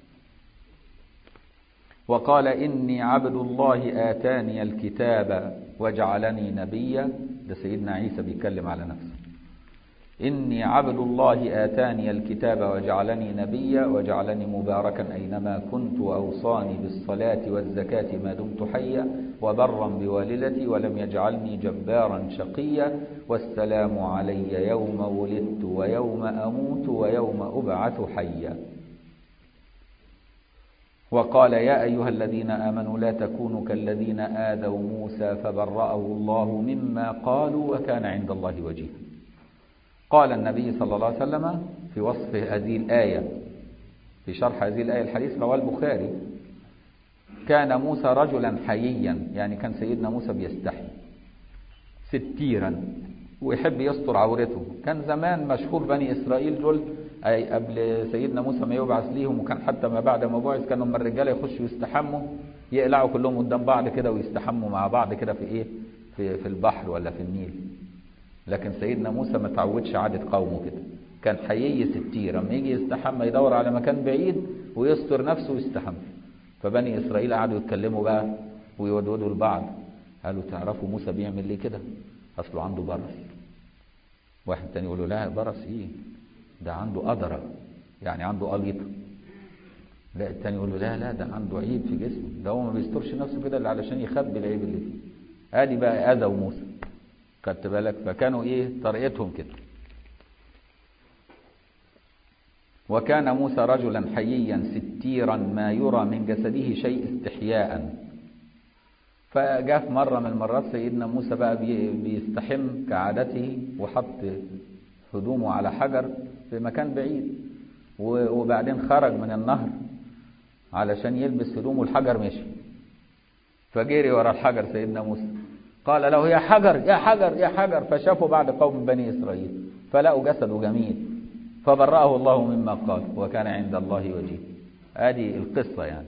وقال إني عبد الله آتاني الكتاب وجعلني نبيا ده سيدنا عيسى بيتكلم على نفسه إني عبد الله آتاني الكتاب وجعلني نبيا وجعلني مباركا أينما كنت وأوصاني بالصلاة والزكاة ما دمت حيا وبرا بوالدتي ولم يجعلني جبارا شقيا والسلام علي يوم ولدت ويوم أموت ويوم أبعث حيا وقال يا أيها الذين آمنوا لا تكونوا كالذين آذوا موسى فبرأه الله مما قالوا وكان عند الله وجيها قال النبي صلى الله عليه وسلم في وصف هذه الآية في شرح هذه الآية الحديث رواه البخاري كان موسى رجلا حييا يعني كان سيدنا موسى بيستحي ستيرا ويحب يستر عورته كان زمان مشهور بني إسرائيل دول أي قبل سيدنا موسى ما يبعث ليهم وكان حتى ما بعد ما بعث كانوا لما الرجاله يخشوا يستحموا يقلعوا كلهم قدام بعض كده ويستحموا مع بعض كده في ايه في في البحر ولا في النيل لكن سيدنا موسى ما تعودش عادة قومه كده كان حيي ستير لما يجي يستحمى يدور على مكان بعيد ويستر نفسه ويستحمى فبني اسرائيل قعدوا يتكلموا بقى ويودودوا لبعض قالوا تعرفوا موسى بيعمل ليه كده اصله عنده برص واحد تاني يقول له لا برص ايه ده عنده قدرة يعني عنده قليطة لا التاني يقول له لا لا ده عنده عيب في جسمه ده هو ما بيسترش نفسه كده الا علشان يخبي العيب اللي فيه ادي بقى اذى موسى خدت بالك فكانوا ايه طريقتهم كده وكان موسى رجلا حييا ستيرا ما يرى من جسده شيء استحياء فجاء في مرة من المرات سيدنا موسى بقى بيستحم كعادته وحط هدومه على حجر في مكان بعيد وبعدين خرج من النهر علشان يلبس هدومه الحجر مشي فجري ورا الحجر سيدنا موسى قال له يا حجر يا حجر يا حجر فشافوا بعد قوم بني إسرائيل فلقوا جسده جميل فبرأه الله مما قال وكان عند الله وجيه هذه القصة يعني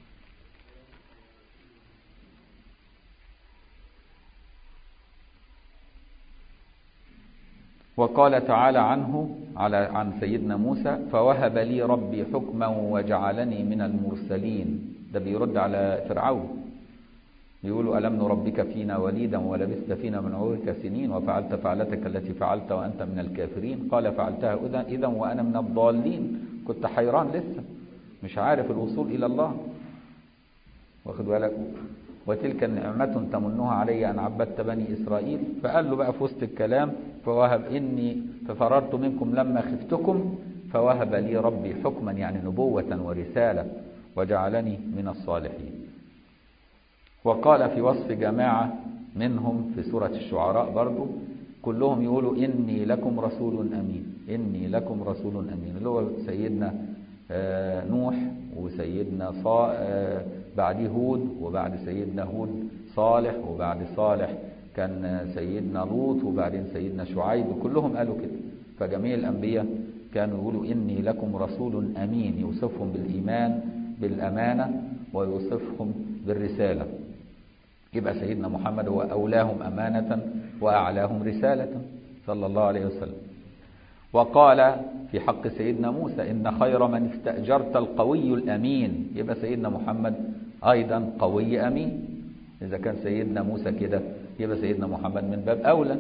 وقال تعالى عنه على عن سيدنا موسى فوهب لي ربي حكما وجعلني من المرسلين ده بيرد على فرعون بيقولوا ألم نربك فينا وليدا ولبست فينا من عمرك سنين وفعلت فعلتك التي فعلت وأنت من الكافرين قال فعلتها إذا وأنا من الضالين كنت حيران لسه مش عارف الوصول إلى الله واخد بالك وتلك نعمة تمنها علي أن عبدت بني إسرائيل فقال له بقى في وسط الكلام فوهب إني ففررت منكم لما خفتكم فوهب لي ربي حكما يعني نبوة ورسالة وجعلني من الصالحين وقال في وصف جماعة منهم في سورة الشعراء برضو كلهم يقولوا إني لكم رسول أمين إني لكم رسول أمين اللي هو سيدنا نوح وسيدنا صا بعد هود وبعد سيدنا هود صالح وبعد صالح كان سيدنا لوط وبعدين سيدنا شعيب كلهم قالوا كده فجميع الأنبياء كانوا يقولوا إني لكم رسول أمين يوصفهم بالإيمان بالأمانة ويوصفهم بالرسالة يبقى سيدنا محمد هو أولاهم أمانة وأعلاهم رسالة صلى الله عليه وسلم وقال في حق سيدنا موسى إن خير من استأجرت القوي الأمين يبقى سيدنا محمد أيضا قوي أمين إذا كان سيدنا موسى كده يبقى سيدنا محمد من باب أولى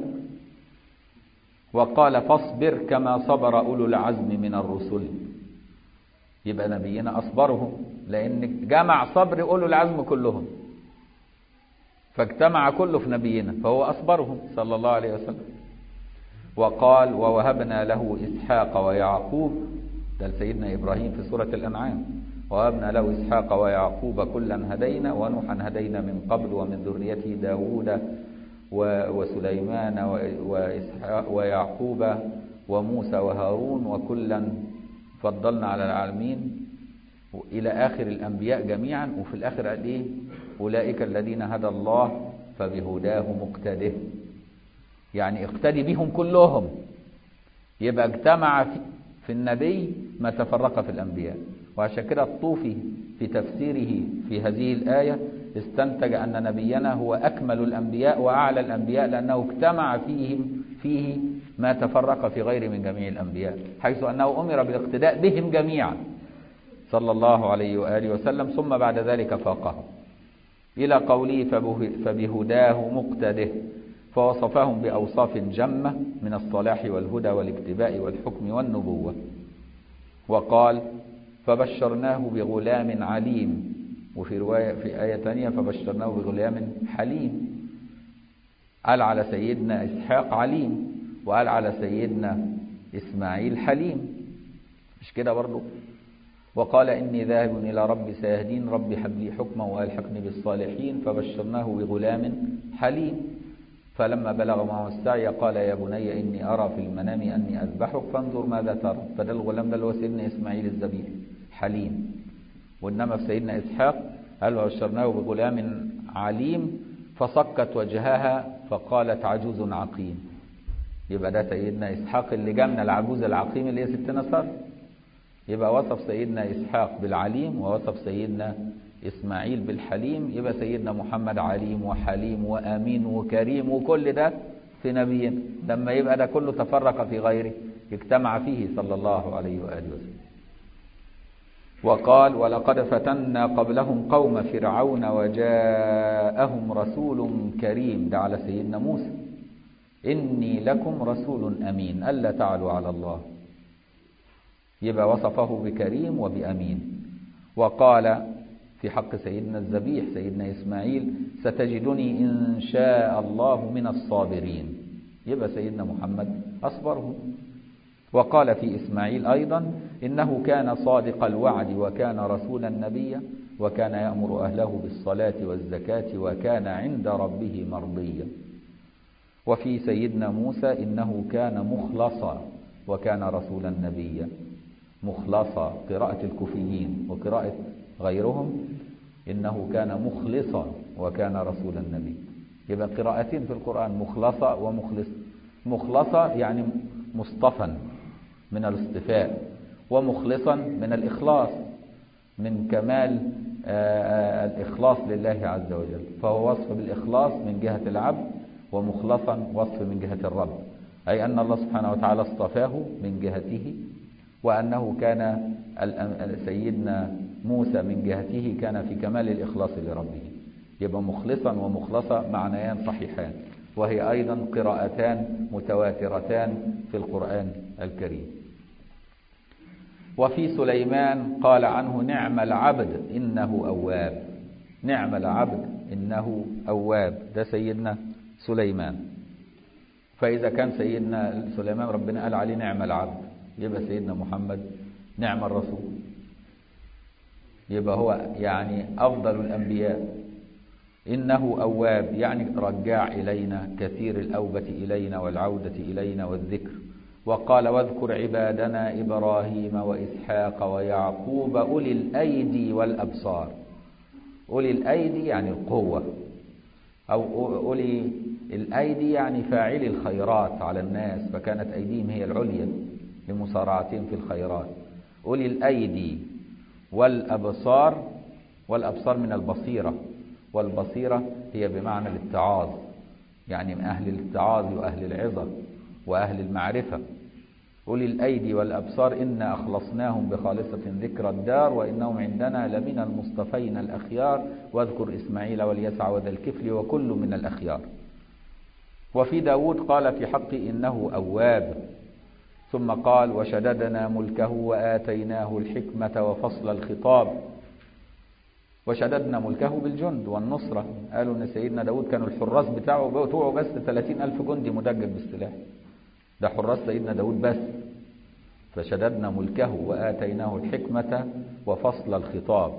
وقال فاصبر كما صبر أولو العزم من الرسل يبقى نبينا أصبرهم لأن جمع صبر أولو العزم كلهم فاجتمع كله في نبينا فهو أصبرهم صلى الله عليه وسلم وقال ووهبنا له إسحاق ويعقوب ده سيدنا إبراهيم في سورة الأنعام ووهبنا له إسحاق ويعقوب كلا هدينا ونوحا هدينا من قبل ومن ذريته داود وسليمان وإسحاق ويعقوب وموسى وهارون وكلا فضلنا على العالمين إلى آخر الأنبياء جميعا وفي الآخر قال إيه أولئك الذين هدى الله فبهداه مقتده يعني اقتدي بهم كلهم يبقى اجتمع في, في النبي ما تفرق في الأنبياء وعشان كده الطوفي في تفسيره في هذه الآية استنتج أن نبينا هو أكمل الأنبياء وأعلى الأنبياء لأنه اجتمع فيهم فيه ما تفرق في غير من جميع الأنبياء حيث أنه أمر بالاقتداء بهم جميعا صلى الله عليه وآله وسلم ثم بعد ذلك فاقهم إلى قوله فبهداه مقتده فوصفهم بأوصاف جمة من الصلاح والهدى والاكتباء والحكم والنبوة وقال فبشرناه بغلام عليم وفي رواية في آية تانية فبشرناه بغلام حليم قال على سيدنا إسحاق عليم وقال على سيدنا إسماعيل حليم مش كده برضه وقال إني ذاهب إلى ربي سيهدين ربي حب لي حكما وألحقني بالصالحين فبشرناه بغلام حليم فلما بلغ معه السعي قال يا بني إني أرى في المنام أني أذبحك فانظر ماذا ترى فده الغلام ده اللي هو سيدنا إسماعيل الذبيح حليم وإنما في سيدنا إسحاق قال وبشرناه بغلام عليم فصكت وجهها فقالت عجوز عقيم يبقى ده سيدنا إسحاق اللي جمنا العجوز العقيم اللي هي ستنا سارة يبقى وصف سيدنا إسحاق بالعليم ووصف سيدنا إسماعيل بالحليم يبقى سيدنا محمد عليم وحليم وأمين وكريم وكل ده في نبينا لما يبقى ده كله تفرق في غيره اجتمع فيه صلى الله عليه وآله وسلم وقال ولقد فتنا قبلهم قوم فرعون وجاءهم رسول كريم ده على سيدنا موسى إني لكم رسول أمين ألا تعلوا على الله يبقى وصفه بكريم وبأمين وقال في حق سيدنا الذبيح سيدنا إسماعيل ستجدني إن شاء الله من الصابرين يبقى سيدنا محمد أصبرهم وقال في إسماعيل أيضا إنه كان صادق الوعد وكان رسولا نبيا وكان يأمر أهله بالصلاة والزكاة وكان عند ربه مرضيا وفي سيدنا موسى إنه كان مخلصا وكان رسولا نبيا مخلصا قراءة الكوفيين وقراءة غيرهم إنه كان مخلصا وكان رسولا نبيا يبقى قراءتين في القرآن مخلصة ومخلص مخلصة يعني مصطفى من الاصطفاء ومخلصا من الإخلاص من كمال الإخلاص لله عز وجل فهو وصف بالإخلاص من جهة العبد ومخلصا وصف من جهة الرب أي أن الله سبحانه وتعالى اصطفاه من جهته وأنه كان سيدنا موسى من جهته كان في كمال الإخلاص لربه يبقى مخلصا ومخلصا معنيان صحيحان وهي أيضا قراءتان متواترتان في القرآن الكريم وفي سليمان قال عنه نعم العبد إنه أواب نعم العبد إنه أواب ده سيدنا سليمان فإذا كان سيدنا سليمان ربنا قال عليه نعم العبد يبقى سيدنا محمد نعم الرسول يبقى هو يعني أفضل الأنبياء إنه أواب يعني رجاع إلينا كثير الأوبة إلينا والعودة إلينا والذكر وقال واذكر عبادنا إبراهيم وإسحاق ويعقوب أولي الأيدي والأبصار أولي الأيدي يعني القوة أو أولي الأيدي يعني فاعلي الخيرات على الناس فكانت أيديهم هي العليا لمسارعتهم في الخيرات أولي الأيدي والأبصار والأبصار من البصيرة والبصيرة هي بمعنى الاتعاظ يعني من أهل الاتعاظ وأهل العظة وأهل المعرفة أولي الأيدي والأبصار إنا أخلصناهم بخالصة ذكر الدار وإنهم عندنا لمن المصطفين الأخيار واذكر إسماعيل واليسع وذا الكفل وكل من الأخيار وفي داود قال في حق إنه أواب ثم قال وشددنا ملكه وآتيناه الحكمة وفصل الخطاب وشددنا ملكه بالجند والنصرة قالوا أن سيدنا داود كانوا الحراس بتاعه بتوعه بس 30 ألف جندي مدجج بالسلاح ده حراس سيدنا داود بس فشددنا ملكه وآتيناه الحكمة وفصل الخطاب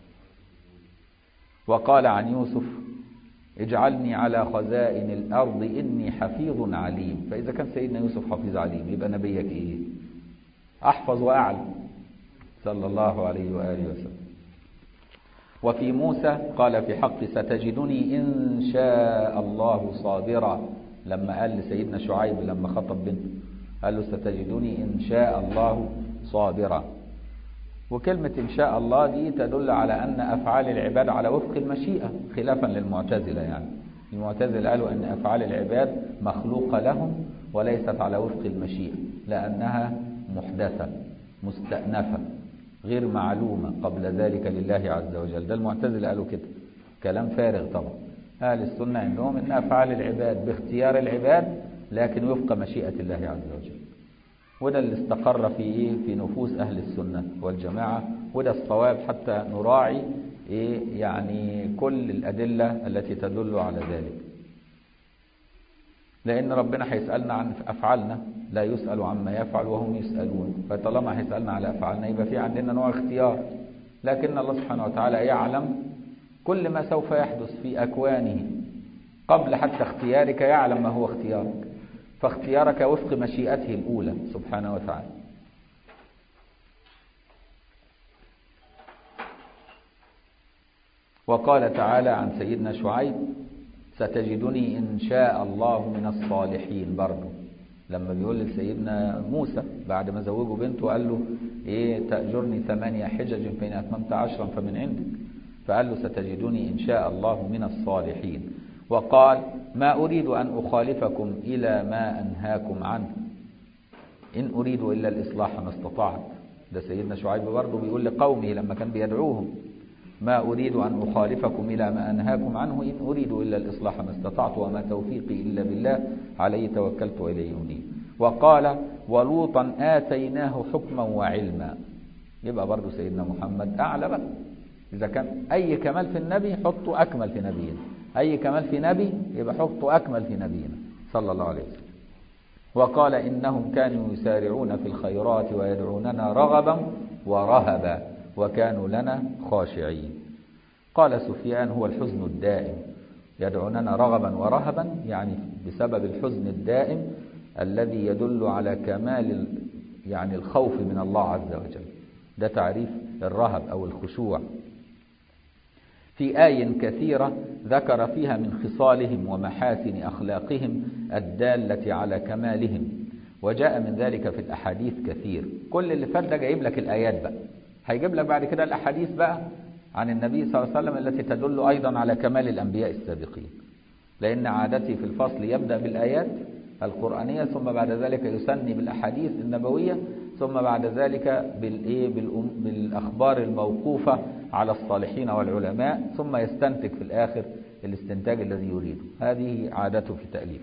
وقال عن يوسف اجعلني على خزائن الأرض إني حفيظ عليم فإذا كان سيدنا يوسف حفيظ عليم يبقى نبيك إيه أحفظ وأعلم صلى الله عليه وآله وسلم وفي موسى قال في حق ستجدني إن شاء الله صابرا لما قال لسيدنا شعيب لما خطب بنته قال له ستجدني إن شاء الله صابرا وكلمة إن شاء الله دي تدل على أن أفعال العباد على وفق المشيئة خلافا للمعتزلة يعني المعتزلة قالوا أن أفعال العباد مخلوقة لهم وليست على وفق المشيئة لأنها محدثة مستأنفة غير معلومة قبل ذلك لله عز وجل ده المعتزلة قالوا كده كلام فارغ طبعا أهل السنة عندهم أن أفعال العباد باختيار العباد لكن وفق مشيئة الله عز وجل وده اللي استقر في إيه في نفوس أهل السنة والجماعة وده الصواب حتى نراعي إيه يعني كل الأدلة التي تدل على ذلك لأن ربنا هيسألنا عن أفعالنا لا يسأل عما يفعل وهم يسألون فطالما هيسألنا على أفعالنا يبقى في عندنا نوع اختيار لكن الله سبحانه وتعالى يعلم كل ما سوف يحدث في أكوانه قبل حتى اختيارك يعلم ما هو اختيارك فاختيارك وفق مشيئته الأولى سبحانه وتعالى وقال تعالى عن سيدنا شعيب ستجدني إن شاء الله من الصالحين برضه لما بيقول لسيدنا موسى بعد ما زوجه بنته قال له إيه تأجرني ثمانية حجج فإن أتممت عشرا فمن عندك فقال له ستجدني إن شاء الله من الصالحين وقال ما أريد أن أخالفكم إلى ما أنهاكم عنه إن أريد إلا الإصلاح ما استطعت ده سيدنا شعيب برضه بيقول لقومه لما كان بيدعوهم ما أريد أن أخالفكم إلى ما أنهاكم عنه إن أريد إلا الإصلاح ما استطعت وما توفيقي إلا بالله عليه توكلت وإليه أنيب وقال ولوطا آتيناه حكما وعلما يبقى برضه سيدنا محمد أعلى بقى إذا كان أي كمال في النبي حطه أكمل في نبينا أي كمال في نبي يبقى حطه أكمل في نبينا صلى الله عليه وسلم وقال إنهم كانوا يسارعون في الخيرات ويدعوننا رغبا ورهبا وكانوا لنا خاشعين قال سفيان هو الحزن الدائم يدعوننا رغبا ورهبا يعني بسبب الحزن الدائم الذي يدل على كمال يعني الخوف من الله عز وجل ده تعريف الرهب أو الخشوع في آي كثيرة ذكر فيها من خصالهم ومحاسن أخلاقهم الدالة على كمالهم وجاء من ذلك في الأحاديث كثير كل اللي فات ده جايب لك الآيات بقى هيجيب لك بعد كده الأحاديث بقى عن النبي صلى الله عليه وسلم التي تدل أيضا على كمال الأنبياء السابقين لأن عادتي في الفصل يبدأ بالآيات القرآنية ثم بعد ذلك يسني بالأحاديث النبوية ثم بعد ذلك بالإيه بالأخبار الموقوفة على الصالحين والعلماء ثم يستنتج في الآخر الاستنتاج الذي يريده هذه عادته في تأليف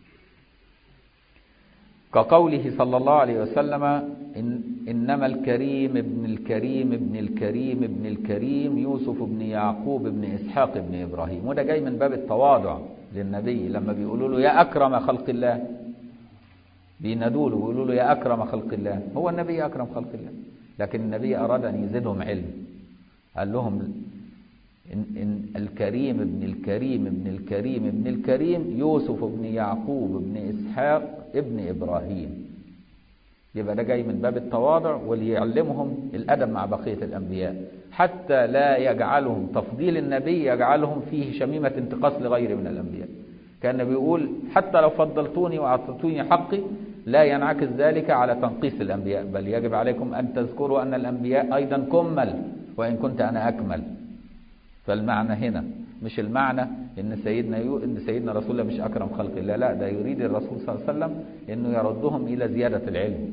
كقوله صلى الله عليه وسلم إن إنما الكريم ابن الكريم ابن الكريم ابن الكريم يوسف بن يعقوب بن إسحاق بن إبراهيم وده جاي من باب التواضع للنبي لما بيقولوا له يا أكرم خلق الله بينادوا له بيقولوا له يا أكرم خلق الله هو النبي أكرم خلق الله لكن النبي أراد أن يزيدهم علم قال لهم إن, إن الكريم ابن الكريم ابن الكريم ابن الكريم يوسف بن يعقوب بن إسحاق ابن إبراهيم يبقى ده جاي من باب التواضع وليعلمهم الأدب مع بقية الأنبياء حتى لا يجعلهم تفضيل النبي يجعلهم فيه شميمة انتقاص لغيره من الأنبياء كان بيقول حتى لو فضلتوني وأعطيتوني حقي لا ينعكس ذلك على تنقيص الأنبياء بل يجب عليكم أن تذكروا أن الأنبياء أيضا كمل وإن كنت أنا أكمل فالمعنى هنا مش المعنى ان سيدنا يو ان سيدنا رسول الله مش اكرم خلق الله لا ده يريد الرسول صلى الله عليه وسلم انه يردهم الى زياده العلم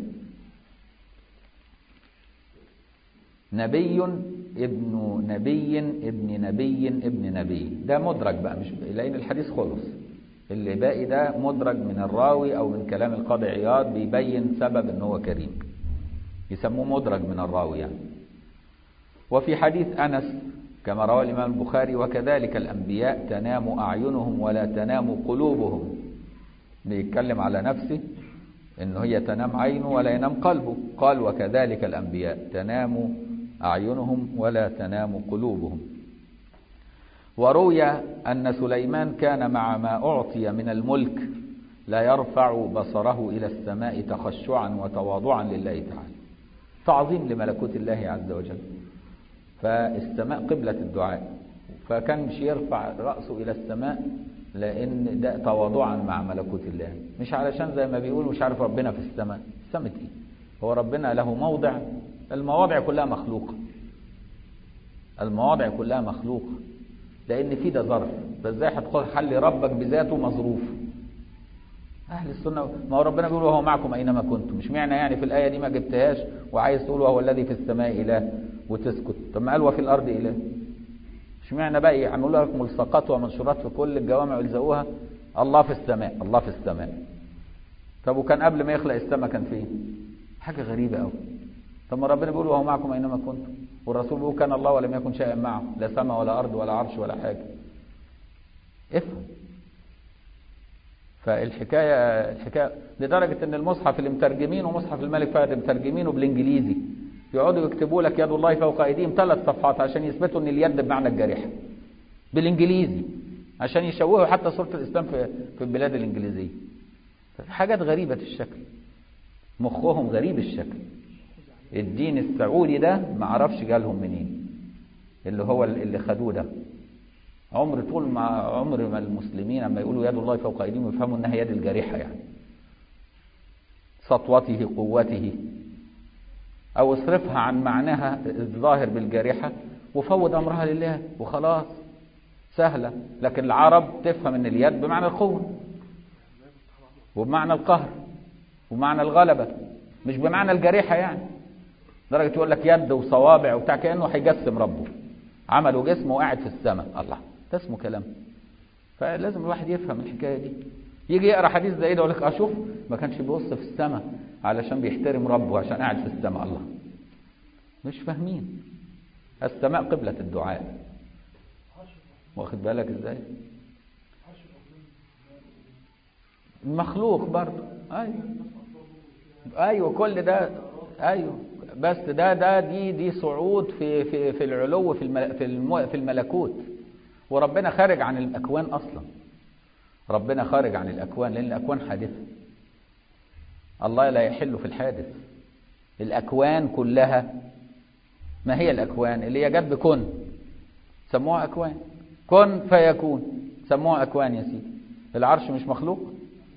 نبي ابن نبي ابن نبي ابن نبي ده مدرج بقى مش لان الحديث خلص اللي باقي ده مدرج من الراوي او من كلام القاضي عياض بيبين سبب ان هو كريم يسموه مدرج من الراوي يعني وفي حديث انس كما روى الإمام البخاري وكذلك الأنبياء تنام أعينهم ولا تنام قلوبهم بيتكلم على نفسه إنه هي تنام عينه ولا ينام قلبه قال وكذلك الأنبياء تنام أعينهم ولا تنام قلوبهم وروي أن سليمان كان مع ما أعطي من الملك لا يرفع بصره إلى السماء تخشعا وتواضعا لله تعالى تعظيم لملكوت الله عز وجل فالسماء قبلة الدعاء فكان مش يرفع رأسه إلى السماء لأن ده تواضعا مع ملكوت الله مش علشان زي ما بيقولوا مش عارف ربنا في السماء السماء ايه هو ربنا له موضع المواضع كلها مخلوقة المواضع كلها مخلوقة لأن في ده ظرف فازاي هتقول حل ربك بذاته مظروف أهل السنة ما هو ربنا بيقول وهو معكم أينما كنتم مش معنى يعني في الآية دي ما جبتهاش وعايز تقول وهو الذي في السماء إله وتسكت طب ما قال وفي الأرض إله مش معنى بقى يعملوا لك ملصقات ومنشورات في كل الجوامع ويلزقوها الله في السماء الله في السماء طب وكان قبل ما يخلق السماء كان فين حاجة غريبة قوي طب ما ربنا بيقول وهو معكم أينما كنتم والرسول بيقول كان الله ولم يكن شيئا معه لا سماء ولا أرض ولا عرش ولا حاجة افهم فالحكاية الحكاية لدرجة ان المصحف اللي مترجمينه ومصحف الملك فهد مترجمينه بالانجليزي يقعدوا يكتبوا لك يد الله فوق ايديهم ثلاث صفحات عشان يثبتوا ان اليد بمعنى الجارحة بالانجليزي عشان يشوهوا حتى صورة الاسلام في في البلاد الانجليزية حاجات غريبة الشكل مخهم غريب الشكل الدين السعودي ده ما عرفش جالهم منين اللي هو اللي خدوه ده عمر طول ما عمر ما المسلمين لما يقولوا يد الله فوق ايديهم يفهموا انها يد الجارحه يعني سطوته قوته او اصرفها عن معناها الظاهر بالجارحه وفوض امرها لله وخلاص سهله لكن العرب تفهم ان اليد بمعنى القوه وبمعنى القهر وبمعنى الغلبه مش بمعنى الجارحه يعني درجه يقول لك يد وصوابع وبتاع كانه هيجسم ربه عملوا جسم وقاعد في السماء الله ده اسمه كلام فلازم الواحد يفهم الحكايه دي يجي يقرا حديث زي ده يقول لك اشوف ما كانش بيبص في السماء علشان بيحترم ربه عشان قاعد في السماء الله مش فاهمين السماء قبلة الدعاء واخد بالك ازاي المخلوق برضه ايوه ايوه كل ده ايوه بس ده ده دي دي صعود في في في العلو في المل في الم في الملكوت وربنا خارج عن الاكوان اصلا ربنا خارج عن الاكوان لان الاكوان حادثه الله لا يحل في الحادث الاكوان كلها ما هي الاكوان اللي هي جت بكن سموها اكوان كن فيكون سموها اكوان يا سيدي العرش مش مخلوق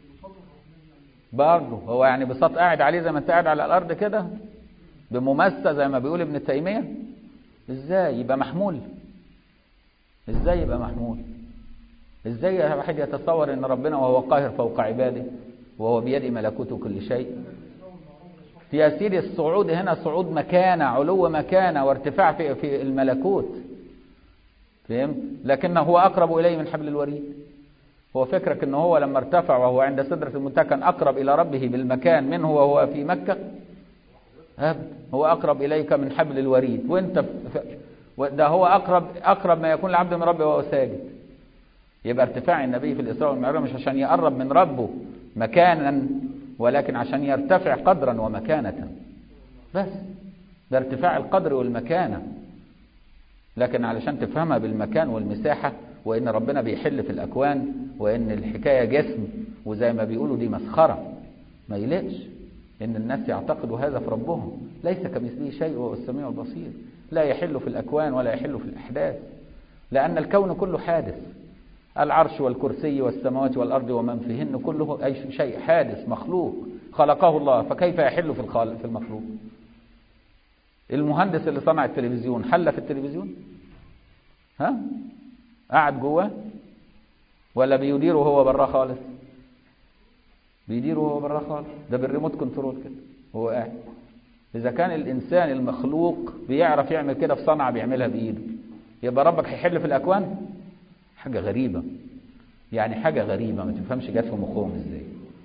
برضه هو يعني بساط قاعد عليه زي ما انت قاعد على الارض كده بممسة زي ما بيقول ابن تيمية ازاي يبقى محمول ازاي يبقى محمول ازاي واحد يتصور ان ربنا وهو قاهر فوق عباده وهو بيد ملكوت كل شيء يا سيدي الصعود هنا صعود مكانة علو مكانة وارتفاع في, في الملكوت فهمت لكنه هو أقرب إليه من حبل الوريد هو فكرك ان هو لما ارتفع وهو عند سدرة المنتهى كان أقرب إلى ربه بالمكان منه وهو في مكة أبدا هو أقرب إليك من حبل الوريد وانت ف... ده هو أقرب أقرب ما يكون العبد من ربه وهو ساجد يبقى ارتفاع النبي في الإسراء والمعراج مش عشان يقرب من ربه مكانا ولكن عشان يرتفع قدرا ومكانة بس ده ارتفاع القدر والمكانة لكن علشان تفهمها بالمكان والمساحة وإن ربنا بيحل في الأكوان وإن الحكاية جسم وزي ما بيقولوا دي مسخرة ما يلقش إن الناس يعتقدوا هذا في ربهم ليس كمثله شيء وهو السميع البصير لا يحل في الأكوان ولا يحل في الأحداث لأن الكون كله حادث العرش والكرسي والسماوات والأرض ومن فيهن كله أي شيء حادث مخلوق خلقه الله فكيف يحل في الخالق في المخلوق المهندس اللي صنع التلفزيون حل في التلفزيون ها قاعد جواه ولا بيديره هو براه خالص بيديره هو براه خالص ده بالريموت كنترول كده هو قاعد اذا كان الانسان المخلوق بيعرف يعمل كده في صنعه بيعملها بايده يبقى ربك هيحل في الاكوان حاجه غريبه يعني حاجه غريبه ما تفهمش جت في مخهم ازاي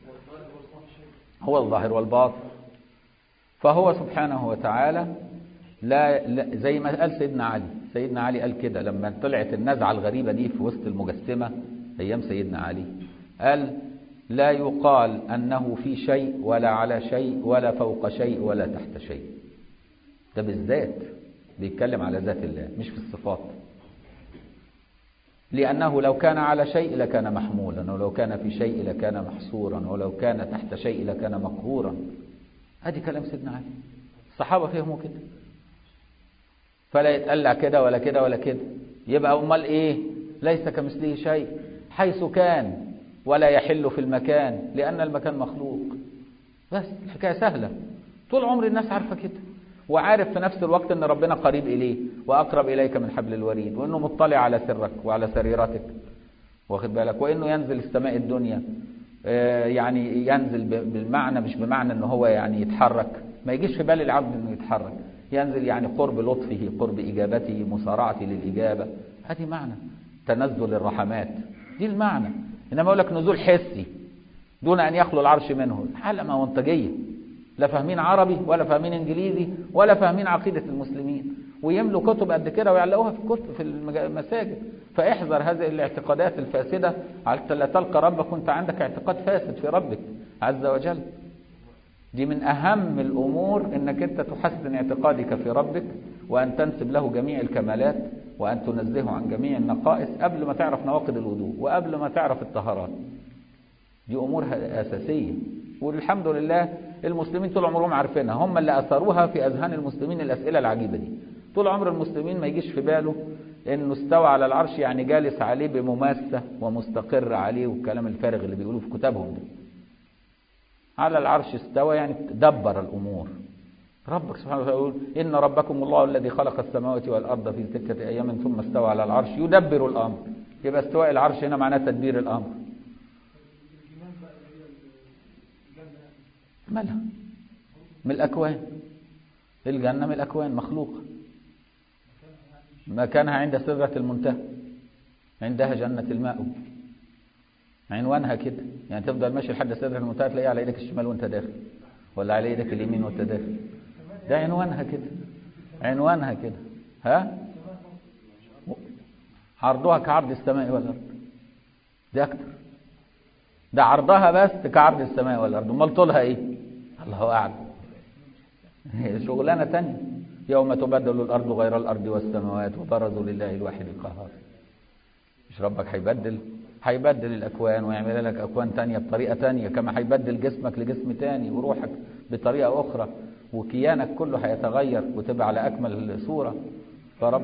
هو الظاهر والباطن فهو سبحانه وتعالى لا, لا زي ما قال سيدنا علي سيدنا علي قال كده لما طلعت النزعة الغريبة دي في وسط المجسمة أيام سيدنا علي قال لا يقال أنه في شيء ولا على شيء ولا فوق شيء ولا تحت شيء ده بالذات بيتكلم على ذات الله مش في الصفات لأنه لو كان على شيء لكان محمولا ولو كان في شيء لكان محصورا ولو كان تحت شيء لكان مقهورا ادي كلام سيدنا علي الصحابة فهموا كده فلا يتقلع كده ولا كده ولا كده يبقى امال ايه ليس كمثله شيء حيث كان ولا يحل في المكان لان المكان مخلوق بس الحكايه سهله طول عمر الناس عارفه كده وعارف في نفس الوقت ان ربنا قريب اليه واقرب اليك من حبل الوريد وانه مطلع على سرك وعلى سريرتك واخد بالك وانه ينزل السماء الدنيا يعني ينزل بالمعنى مش بمعنى ان هو يعني يتحرك ما يجيش في بال العبد انه يتحرك ينزل يعني قرب لطفه قرب إجابته مسارعته للإجابة هذه معنى تنزل الرحمات دي المعنى إنما يقول لك نزول حسي دون أن يخلو العرش منه حالة منطقية لا فاهمين عربي ولا فاهمين إنجليزي ولا فاهمين عقيدة المسلمين ويملوا كتب قد كده ويعلقوها في كتب في المساجد فاحذر هذه الاعتقادات الفاسدة على لا تلقى ربك وانت عندك اعتقاد فاسد في ربك عز وجل دي من أهم الأمور أنك أنت تحسن اعتقادك في ربك وأن تنسب له جميع الكمالات وأن تنزهه عن جميع النقائص قبل ما تعرف نواقض الوضوء وقبل ما تعرف الطهارات دي أمور أساسية والحمد لله المسلمين طول عمرهم عارفينها هم اللي أثروها في أذهان المسلمين الأسئلة العجيبة دي طول عمر المسلمين ما يجيش في باله انه استوى على العرش يعني جالس عليه بمماسة ومستقر عليه والكلام الفارغ اللي بيقولوه في كتابهم ده على العرش استوى يعني دبر الأمور ربك سبحانه وتعالى يقول إن ربكم الله الذي خلق السماوات والأرض في ستة أيام ثم استوى على العرش يدبر الأمر يبقى استواء العرش هنا معناه تدبير الأمر مالها من الأكوان الجنة من الأكوان مخلوقة مكانها عند سدرة المنتهى عندها جنة الماء عنوانها كده يعني تفضل ماشي لحد سدرة المنتهى تلاقيها على ايدك الشمال وانت داخل ولا على ايدك اليمين وانت داخل ده عنوانها كده عنوانها كده ها عرضها كعرض السماء والارض ده اكتر ده عرضها بس كعرض السماء والارض امال طولها ايه الله اعلم هي شغلانه تانية يوم تبدل الارض غير الارض والسماوات وبرزوا لله الواحد القهار مش ربك هيبدل هيبدل الاكوان ويعمل لك اكوان تانية بطريقه تانية كما هيبدل جسمك لجسم تاني وروحك بطريقه اخرى وكيانك كله هيتغير وتبقى على اكمل صوره فرب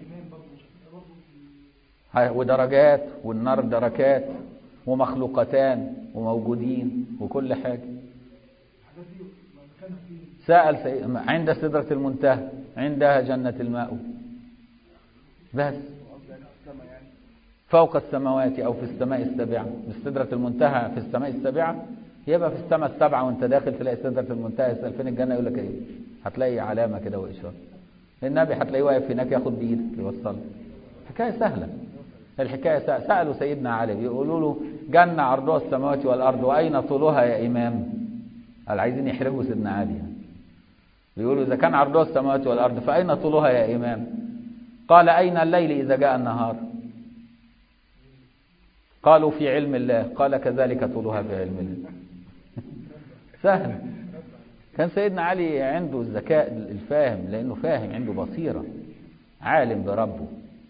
ودرجات والنار دركات ومخلوقتان وموجودين وكل حاجة سأل سي... عند سدرة المنتهى عندها جنة الماء بس فوق السماوات أو في السماء السابعة مش سدرة المنتهى في السماء السابعة يبقى في السماء السبعة وانت داخل تلاقي سدرة المنتهى يسأل فين الجنة يقول لك ايه هتلاقي علامة كده وإشارة النبي هتلاقيه واقف هناك ياخد بإيدك يوصلك حكاية سهلة الحكاية سألوا سيدنا علي بيقولوا له جنة عرضها السماوات والأرض وأين طولها يا إمام قال عايزين يحرجوا سيدنا علي يعني. بيقولوا إذا كان عرضها السماوات والأرض فأين طولها يا إمام قال أين الليل إذا جاء النهار قالوا في علم الله قال كذلك طولها في علم الله سهل كان سيدنا علي عنده الذكاء الفاهم لأنه فاهم عنده بصيرة عالم بربه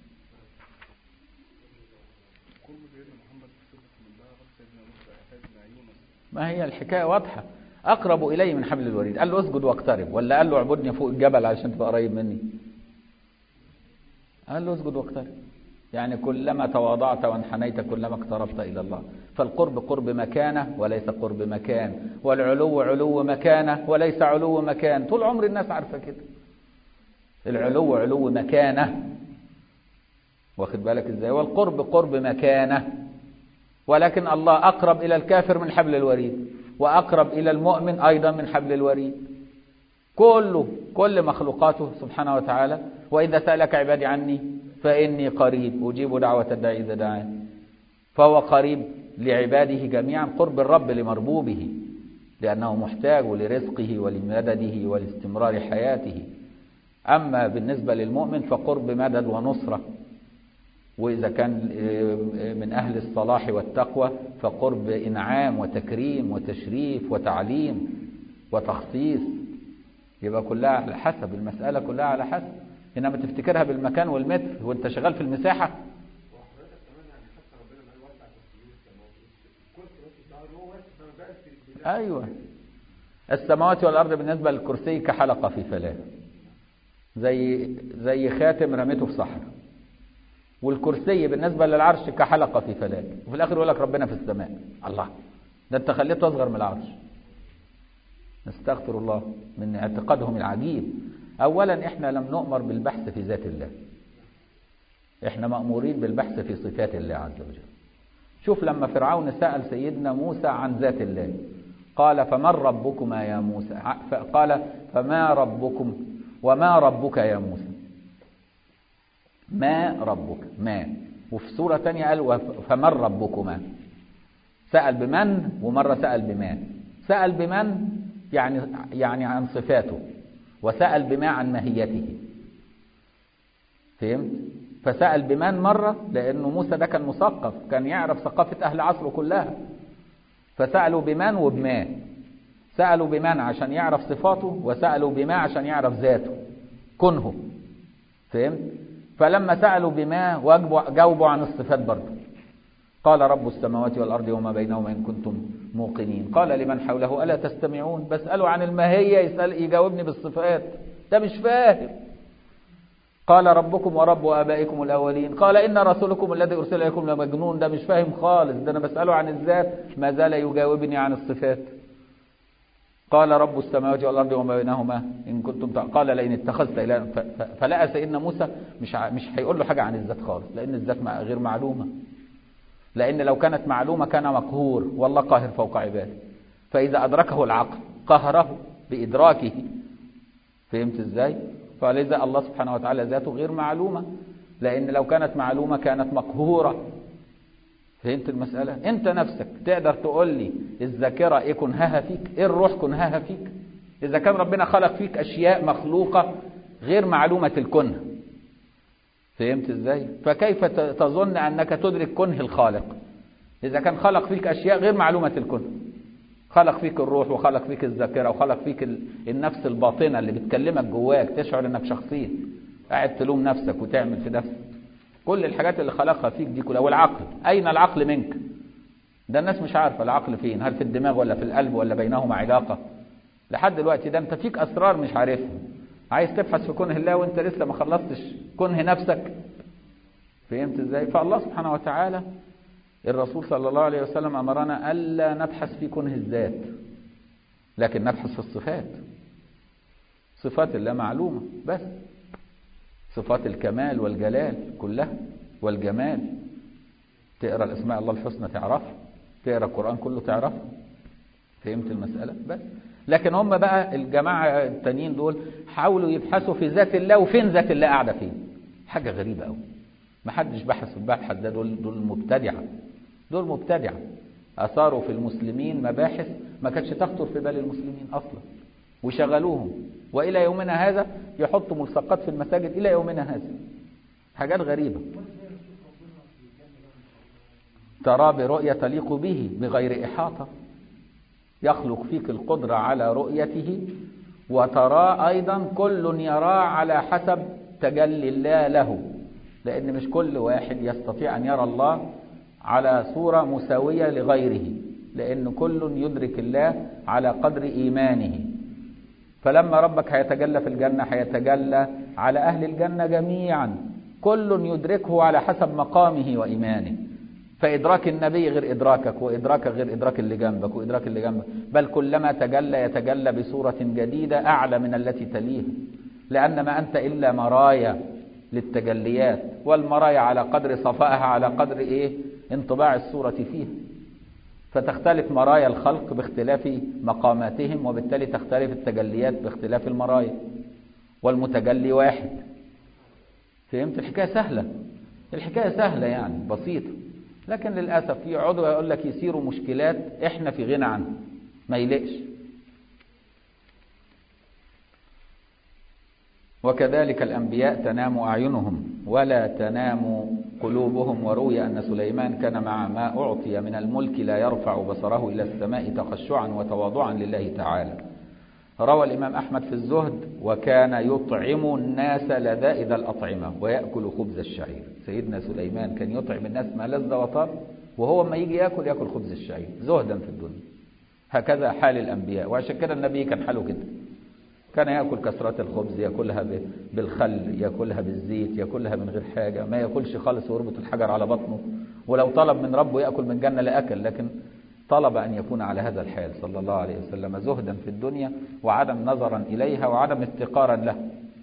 ما هي الحكاية واضحة أقرب إلي من حبل الوريد قال له اسجد واقترب ولا قال له اعبدني فوق الجبل عشان تبقى قريب مني قال له اسجد واقترب يعني كلما تواضعت وانحنيت كلما اقتربت إلى الله فالقرب قرب مكانة وليس قرب مكان والعلو علو مكانة وليس علو مكان طول عمر الناس عارفة كده العلو علو مكانة واخد بالك ازاي والقرب قرب مكانة ولكن الله أقرب إلى الكافر من حبل الوريد وأقرب إلى المؤمن أيضا من حبل الوريد كله كل مخلوقاته سبحانه وتعالى وإذا سألك عبادي عني فإني قريب أجيب دعوة الداعي إذا دعاني فهو قريب لعباده جميعا قرب الرب لمربوبه لأنه محتاج لرزقه ولمدده ولاستمرار حياته أما بالنسبة للمؤمن فقرب مدد ونصرة وإذا كان من أهل الصلاح والتقوى فقرب إنعام وتكريم وتشريف وتعليم وتخصيص يبقى كلها على حسب المسألة كلها على حسب إنما تفتكرها بالمكان والمتر وانت شغال في المساحة أيوة السماوات والأرض بالنسبة للكرسي كحلقة في فلاة زي زي خاتم رميته في صحراء والكرسي بالنسبة للعرش كحلقة في فلاة وفي الآخر يقول لك ربنا في السماء الله ده انت خليته أصغر من العرش نستغفر الله من اعتقادهم العجيب أولا إحنا لم نؤمر بالبحث في ذات الله إحنا مأمورين بالبحث في صفات الله عز وجل شوف لما فرعون سأل سيدنا موسى عن ذات الله قال فمن ربكما يا موسى قال فما ربكم وما ربك يا موسى ما ربك ما وفي سورة تانية قال فمن ربكما سأل بمن ومرة سأل بما سأل بمن يعني يعني عن صفاته وسأل بما عن ماهيته فهمت فسأل بمن مرة لأنه موسى ده كان مثقف كان يعرف ثقافة أهل عصره كلها فسألوا بمن وبما سألوا بمن عشان يعرف صفاته وسألوا بما عشان يعرف ذاته كنه فهمت فلما سألوا بما جاوبوا عن الصفات برضه قال رب السماوات والأرض وما بينهما إن كنتم موقنين قال لمن حوله ألا تستمعون بسأله عن الماهية يسأل يجاوبني بالصفات ده مش فاهم قال ربكم ورب آبائكم الأولين قال إن رسولكم الذي أرسل إليكم لمجنون ده مش فاهم خالص ده أنا بسأله عن الذات ما زال يجاوبني عن الصفات قال رب السماوات والأرض وما بينهما إن كنتم قال لئن اتخذت إلى فلقى سيدنا موسى مش مش هيقول له حاجة عن الذات خالص لأن الذات غير معلومة لأن لو كانت معلومة كان مقهور والله قاهر فوق عباده فإذا أدركه العقل قهره بإدراكه فهمت إزاي فلذا الله سبحانه وتعالى ذاته غير معلومة لأن لو كانت معلومة كانت مقهورة فهمت المسألة انت نفسك تقدر تقول لي الذاكرة ايه كنهها فيك ايه الروح كنهها فيك اذا كان ربنا خلق فيك اشياء مخلوقة غير معلومة الكنه فهمت ازاي فكيف تظن انك تدرك كنه الخالق إذا كان خلق فيك أشياء غير معلومة الكون خلق فيك الروح وخلق فيك الذاكرة وخلق فيك النفس الباطنة اللي بتكلمك جواك تشعر انك شخصية قاعد تلوم نفسك وتعمل في نفسك كل الحاجات اللي خلقها فيك دي كلها والعقل أين العقل منك ده الناس مش عارفة العقل فين هل في الدماغ ولا في القلب ولا بينهما علاقة لحد دلوقتي ده انت فيك أسرار مش عارفها عايز تبحث في كنه الله وانت لسه ما خلصتش كنه نفسك فهمت ازاي فالله سبحانه وتعالى الرسول صلى الله عليه وسلم أمرنا ألا نبحث في كنه الذات لكن نبحث في الصفات صفات الله معلومة بس صفات الكمال والجلال كلها والجمال تقرأ الأسماء الله الحسنى تعرفها تقرأ القرآن كله تعرفه فهمت المسألة بس لكن هم بقى الجماعة التانيين دول حاولوا يبحثوا في ذات الله وفين ذات الله قاعدة فين حاجة غريبة قوي ما حدش بحث في البحث ده دول دول مبتدعة دول مبتدعة أثاروا في المسلمين مباحث ما كانتش تخطر في بال المسلمين أصلا وشغلوهم وإلى يومنا هذا يحطوا ملصقات في المساجد إلى يومنا هذا حاجات غريبة ترى برؤية تليق به بغير إحاطة يخلق فيك القدرة على رؤيته وترى أيضا كل يرى على حسب تجلي الله له لأن مش كل واحد يستطيع أن يرى الله على صورة مساوية لغيره لأن كل يدرك الله على قدر إيمانه فلما ربك هيتجلى في الجنة هيتجلى على أهل الجنة جميعا كل يدركه على حسب مقامه وإيمانه فإدراك النبي غير إدراكك وإدراكك غير إدراك اللي جنبك وإدراك اللي جنبك بل كلما تجلى يتجلى بصورة جديدة أعلى من التي تليها لأن ما أنت إلا مرايا للتجليات والمرايا على قدر صفائها على قدر إيه انطباع الصورة فيها فتختلف مرايا الخلق باختلاف مقاماتهم وبالتالي تختلف التجليات باختلاف المرايا والمتجلي واحد فهمت الحكاية سهلة الحكاية سهلة يعني بسيطة لكن للأسف يقعدوا يقول لك يصيروا مشكلات احنا في غنى عنها ما يلقش وكذلك الأنبياء تنام أعينهم ولا تنام قلوبهم وروي أن سليمان كان مع ما أعطي من الملك لا يرفع بصره إلى السماء تخشعا وتواضعا لله تعالى روى الإمام أحمد في الزهد وكان يطعم الناس لذائذ الأطعمة ويأكل خبز الشعير سيدنا سليمان كان يطعم الناس ما لذ وطاب وهو ما يجي يأكل يأكل خبز الشعير زهدا في الدنيا هكذا حال الأنبياء وعشان كده النبي كان حاله كده كان يأكل كسرات الخبز يأكلها بالخل يأكلها بالزيت يأكلها من غير حاجة ما يأكلش خالص ويربط الحجر على بطنه ولو طلب من ربه يأكل من جنة لأكل لكن طلب أن يكون على هذا الحال صلى الله عليه وسلم زهدا في الدنيا وعدم نظرا إليها وعدم افتقارا له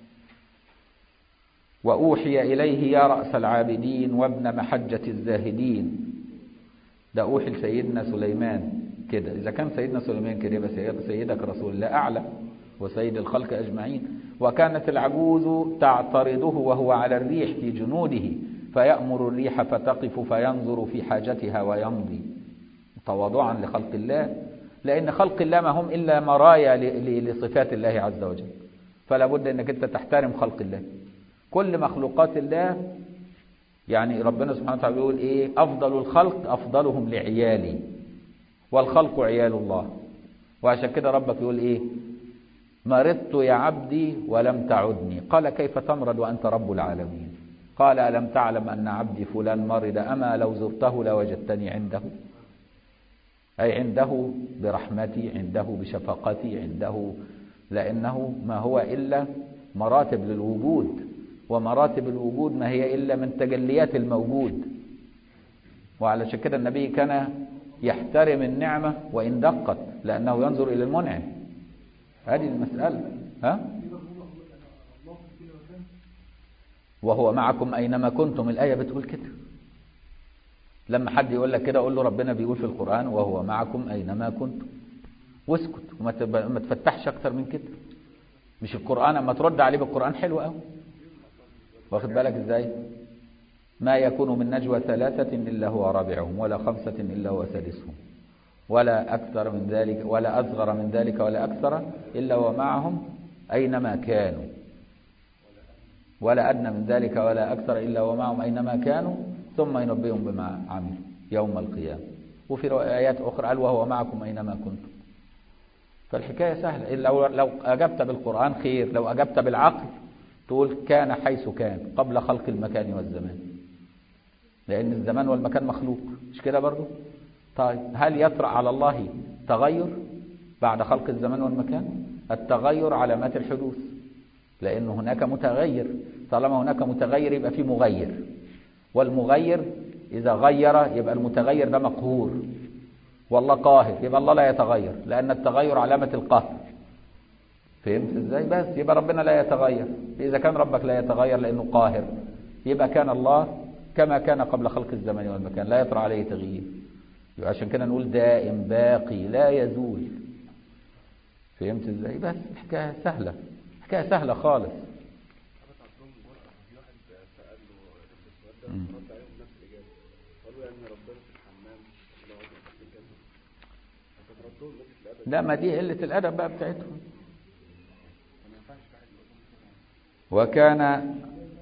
وأوحي إليه يا رأس العابدين وابن محجة الزاهدين ده أوحي لسيدنا سليمان كده إذا كان سيدنا سليمان كده يبقى سيدك رسول الله أعلى وسيد الخلق أجمعين وكانت العجوز تعترضه وهو على الريح في جنوده فيأمر الريح فتقف فينظر في حاجتها ويمضي تواضعا لخلق الله لأن خلق الله ما هم إلا مرايا لصفات الله عز وجل فلا بد أنك أنت تحترم خلق الله كل مخلوقات الله يعني ربنا سبحانه وتعالى بيقول إيه أفضل الخلق أفضلهم لعيالي والخلق عيال الله وعشان كده ربك يقول إيه مرضت يا عبدي ولم تعدني قال كيف تمرض وأنت رب العالمين قال ألم تعلم أن عبدي فلان مرض أما لو زرته لوجدتني عنده أي عنده برحمتي عنده بشفقتي عنده لأنه ما هو إلا مراتب للوجود ومراتب الوجود ما هي إلا من تجليات الموجود وعلى كده النبي كان يحترم النعمة وإن دقت لأنه ينظر إلى المنعم هذه المسألة ها؟ وهو معكم أينما كنتم الآية بتقول كده لما حد يقول لك كده قول له ربنا بيقول في القرآن وهو معكم أينما كنتم واسكت وما تفتحش أكتر من كده مش القرآن اما ترد عليه بالقرآن حلو قوي واخد بالك ازاي ما يكون من نجوى ثلاثة إلا هو رابعهم ولا خمسة إلا هو سادسهم ولا أكثر من ذلك ولا أصغر من ذلك ولا أكثر إلا هو معهم أينما كانوا ولا أدنى من ذلك ولا أكثر إلا هو معهم أينما كانوا ثم ينبئهم بما عملوا يوم القيامة وفي آيات أخرى قال وهو معكم أينما كنتم فالحكاية سهلة لو, لو أجبت بالقرآن خير لو أجبت بالعقل تقول كان حيث كان قبل خلق المكان والزمان لأن الزمان والمكان مخلوق مش كده برضو طيب هل يطرأ على الله تغير بعد خلق الزمان والمكان التغير علامات الحدوث لأن هناك متغير طالما هناك متغير يبقى في مغير والمغير إذا غير يبقى المتغير ده مقهور والله قاهر يبقى الله لا يتغير لأن التغير علامة القهر فهمت ازاي بس يبقى ربنا لا يتغير إذا كان ربك لا يتغير لأنه قاهر يبقى كان الله كما كان قبل خلق الزمان والمكان لا يطرأ عليه تغيير يبقى عشان كده نقول دائم باقي لا يزول فهمت ازاي بس الحكايه سهله حكايه سهله خالص مم. لا ما دي قله الادب بقى بتاعتهم وكان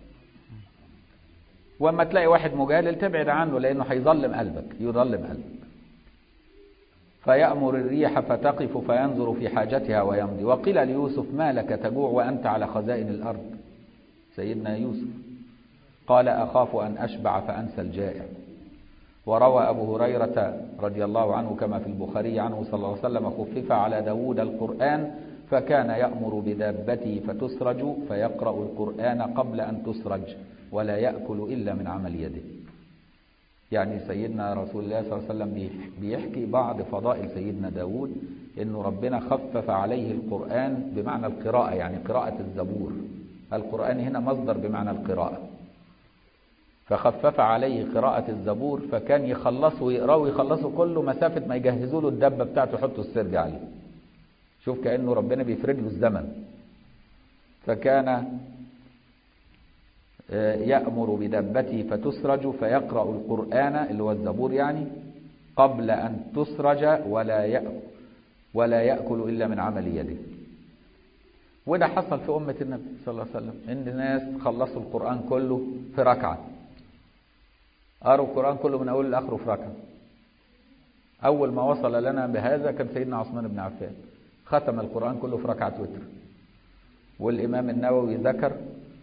وما تلاقي واحد مجادل تبعد عنه لانه هيظلم قلبك يظلم قلبك فيأمر الريح فتقف فينظر في حاجتها ويمضي وقيل ليوسف ما لك تجوع وأنت على خزائن الأرض سيدنا يوسف قال أخاف أن أشبع فأنسى الجائع وروى أبو هريرة رضي الله عنه كما في البخاري عنه صلى الله عليه وسلم خفف على داود القرآن فكان يأمر بدابته فتسرج فيقرأ القرآن قبل أن تسرج ولا يأكل إلا من عمل يده يعني سيدنا رسول الله صلى الله عليه وسلم بيحكي بعض فضائل سيدنا داود انه ربنا خفف عليه القرآن بمعنى القراءة يعني قراءة الزبور القرآن هنا مصدر بمعنى القراءة فخفف عليه قراءة الزبور فكان يخلصه ويقراه ويخلصه كله مسافة ما يجهزوا له الدبة بتاعته يحطوا السرج عليه شوف كأنه ربنا بيفرد له الزمن فكان يأمر بدبته فتسرج فيقرأ القرآن اللي هو الزبور يعني قبل أن تسرج ولا يأكل ولا يأكل إلا من عمل يده وده حصل في أمة النبي صلى الله عليه وسلم إن الناس خلصوا القرآن كله في ركعة قروا القرآن كله من أول لآخره في ركعة أول ما وصل لنا بهذا كان سيدنا عثمان بن عفان ختم القرآن كله في ركعة وتر والإمام النووي ذكر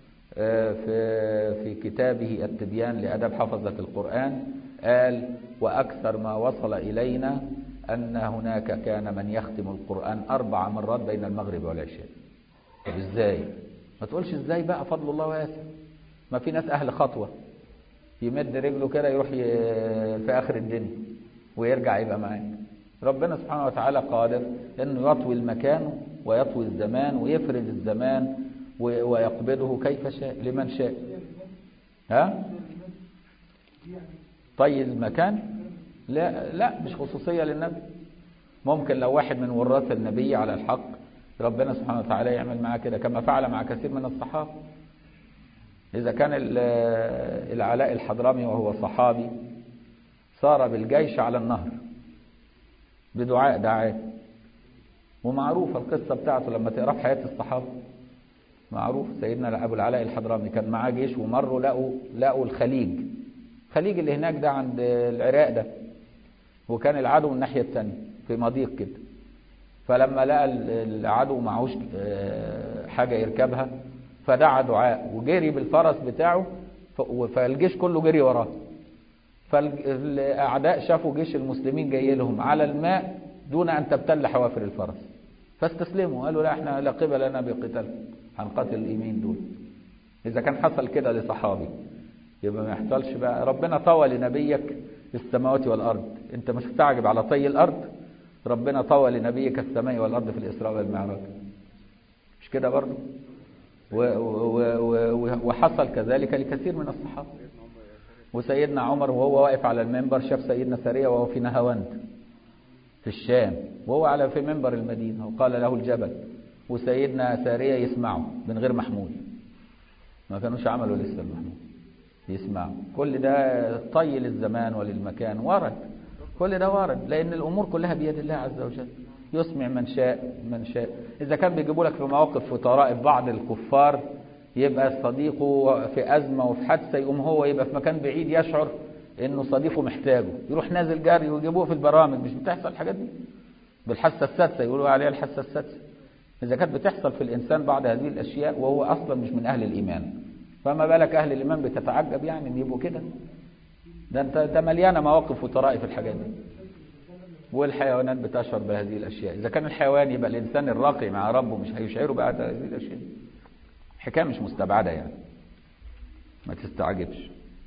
في في كتابه التبيان لأدب حفظة القرآن قال وأكثر ما وصل إلينا أن هناك كان من يختم القرآن أربع مرات بين المغرب والعشاء طب إزاي ما تقولش إزاي بقى فضل الله واسع ما في ناس أهل خطوة يمد رجله كده يروح في آخر الدنيا ويرجع يبقى معاك ربنا سبحانه وتعالى قادر أنه يطوي المكان ويطوي الزمان ويفرد الزمان ويقبضه كيف شاء لمن شاء ها طي المكان لا لا مش خصوصية للنبي ممكن لو واحد من وراث النبي على الحق ربنا سبحانه وتعالى يعمل معاه كده كما فعل مع كثير من الصحابة إذا كان العلاء الحضرمي وهو صحابي صار بالجيش على النهر بدعاء دعاه ومعروفة القصة بتاعته لما تقرأ في حياة الصحابة معروف سيدنا أبو العلاء الحضرمي كان معاه جيش ومروا لقوا لقوا الخليج الخليج اللي هناك ده عند العراق ده وكان العدو من الناحية الثانية في مضيق كده فلما لقى العدو معهوش حاجة يركبها فدعا دعاء وجري بالفرس بتاعه فالجيش كله جري وراه فالأعداء شافوا جيش المسلمين جاي لهم على الماء دون أن تبتل حوافر الفرس فاستسلموا قالوا لا احنا لا قبل لنا بقتال هنقاتل اليمين دول إذا كان حصل كده لصحابي يبقى ما يحصلش بقى ربنا طوى لنبيك السماوات والأرض أنت مش مستعجب على طي الأرض ربنا طوى لنبيك السماء والأرض في الإسراء والمعراج مش كده برضه وحصل كذلك لكثير من الصحابة وسيدنا عمر وهو واقف على المنبر شاف سيدنا سرية وهو في نهاوند في الشام وهو على في منبر المدينة وقال له الجبل وسيدنا سارية يسمعه من غير محمول ما كانوش عملوا لسه المحمول يسمعوا كل ده طي للزمان وللمكان ورد كل ده وارد لأن الأمور كلها بيد الله عز وجل يسمع من شاء من شاء إذا كان بيجيبوا لك في مواقف في طرائف بعض الكفار يبقى صديقه في أزمة وفي حادثة يقوم هو يبقى في مكان بعيد يشعر انه صديقه محتاجه يروح نازل جري ويجيبوه في البرامج مش بتحصل الحاجات دي بالحاسه السادسه يقولوا عليها الحاسه السادسه اذا كانت بتحصل في الانسان بعض هذه الاشياء وهو اصلا مش من اهل الايمان فما بالك اهل الايمان بتتعجب يعني ان يبقوا كده ده انت ده مليانه مواقف وطرائف الحاجات دي والحيوانات بتشعر بهذه الاشياء اذا كان الحيوان يبقى الانسان الراقي مع ربه مش هيشعره بهذه الاشياء حكايه مش مستبعده يعني ما تستعجبش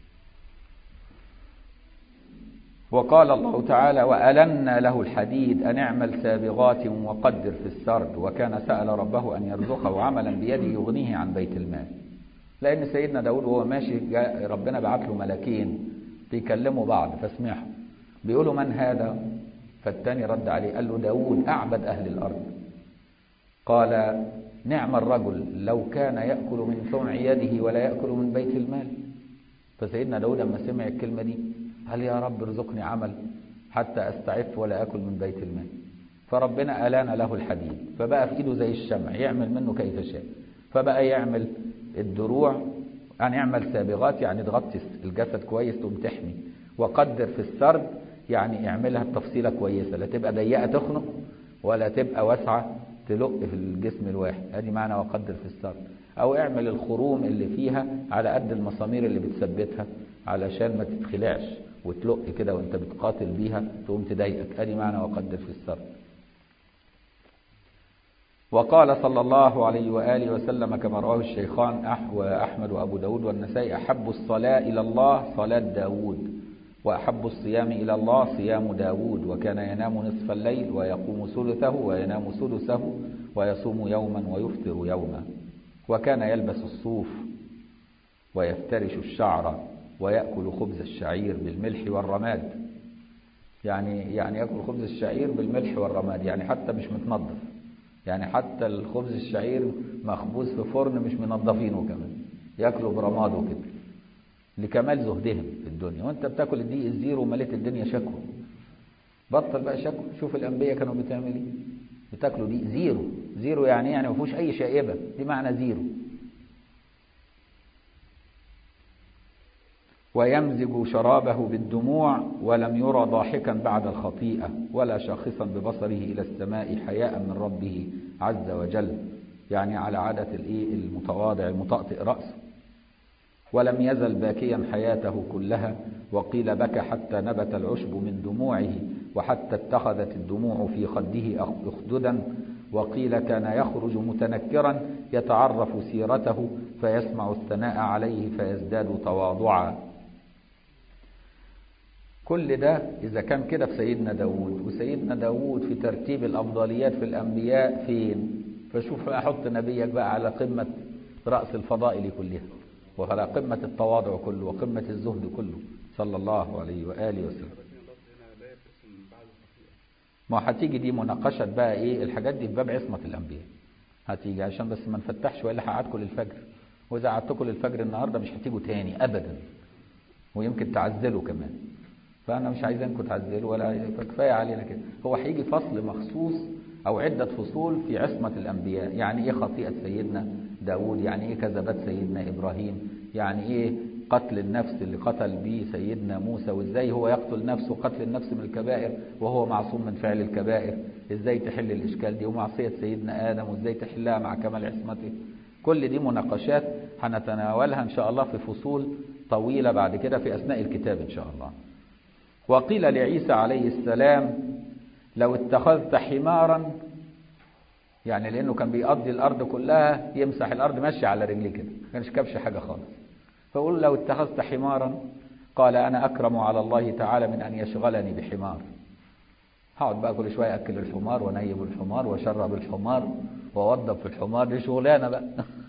وقال الله تعالى وألنا له الحديد أن اعمل سابغات وقدر في السرد وكان سأل ربه أن يرزقه عملا بيده يغنيه عن بيت المال لأن سيدنا داود وهو ماشي جاء ربنا بعت له ملكين بيكلموا بعض فاسمعوا بيقولوا من هذا فالتاني رد عليه قال له داود أعبد أهل الأرض قال نعم الرجل لو كان يأكل من صنع يده ولا يأكل من بيت المال فسيدنا داود لما سمع الكلمة دي قال يا رب ارزقني عمل حتى استعف ولا اكل من بيت المال فربنا الان له الحديد فبقى في ايده زي الشمع يعمل منه كيف شاء فبقى يعمل الدروع يعني يعمل سابغات يعني تغطي الجسد كويس تقوم تحمي وقدر في السرد يعني اعملها بتفصيله كويسه لا تبقى ضيقه تخنق ولا تبقى واسعه تلق في الجسم الواحد ادي معنى وقدر في السرد او اعمل الخروم اللي فيها على قد المسامير اللي بتثبتها علشان ما تتخلعش وتلق كده وانت بتقاتل بيها تقوم تضايقك ادي معنى وقدر في السرد وقال صلى الله عليه وآله وسلم كما رواه الشيخان أح وأحمد وأبو داود والنسائي أحب الصلاة إلى الله صلاة داود وأحب الصيام إلى الله صيام داود وكان ينام نصف الليل ويقوم ثلثه وينام سدسه ويصوم يوما ويفطر يوما وكان يلبس الصوف ويفترش الشعر ويأكل خبز الشعير بالملح والرماد يعني يعني يأكل خبز الشعير بالملح والرماد يعني حتى مش متنظف يعني حتى الخبز الشعير مخبوز في فرن مش منظفينه كمان ياكلوا برماده كده لكمال زهدهم في الدنيا وانت بتاكل الدقيق الزيرو ومليت الدنيا شكوى بطل بقى شكوى شوف الانبياء كانوا بتعمل ايه بتاكلوا دقيق زيرو زيرو يعني يعني ما فيهوش اي شائبه دي معنى زيرو ويمزج شرابه بالدموع ولم يرى ضاحكا بعد الخطيئة ولا شاخصا ببصره إلى السماء حياء من ربه عز وجل يعني على عادة الإيه المتواضع المطأطئ رأسه ولم يزل باكيا حياته كلها وقيل بكى حتى نبت العشب من دموعه وحتى اتخذت الدموع في خده أخددا وقيل كان يخرج متنكرا يتعرف سيرته فيسمع الثناء عليه فيزداد تواضعا كل ده إذا كان كده في سيدنا داود وسيدنا داود في ترتيب الأفضليات في الأنبياء فين فشوف أحط نبيك بقى على قمة رأس الفضائل كلها وعلى قمة التواضع كله وقمة الزهد كله صلى الله عليه وآله وسلم ما هتيجي دي مناقشة بقى ايه الحاجات دي في باب عصمة الأنبياء هتيجي عشان بس ما نفتحش ولا هقعدكم للفجر وإذا قعدتكم للفجر النهاردة مش هتيجوا تاني أبدا ويمكن تعزلوا كمان فأنا مش عايزينكم تعزلوا ولا كفاية علينا كده هو هيجي فصل مخصوص أو عدة فصول في عصمة الأنبياء يعني إيه خطيئة سيدنا داود يعني إيه كذبات سيدنا إبراهيم يعني إيه قتل النفس اللي قتل به سيدنا موسى وإزاي هو يقتل نفسه قتل النفس من الكبائر وهو معصوم من فعل الكبائر إزاي تحل الإشكال دي ومعصية سيدنا آدم وإزاي تحلها مع كمال عصمته كل دي مناقشات هنتناولها إن شاء الله في فصول طويلة بعد كده في أثناء الكتاب إن شاء الله وقيل لعيسى عليه السلام لو اتخذت حمارا يعني لانه كان بيقضي الارض كلها يمسح الارض ماشي على رجليه كده ما كانش كبش حاجه خالص فقول لو اتخذت حمارا قال انا اكرم على الله تعالى من ان يشغلني بحمار هقعد بقى كل شويه اكل الحمار ونيب الحمار واشرب الحمار واوضب في الحمار دي شغلانه بقى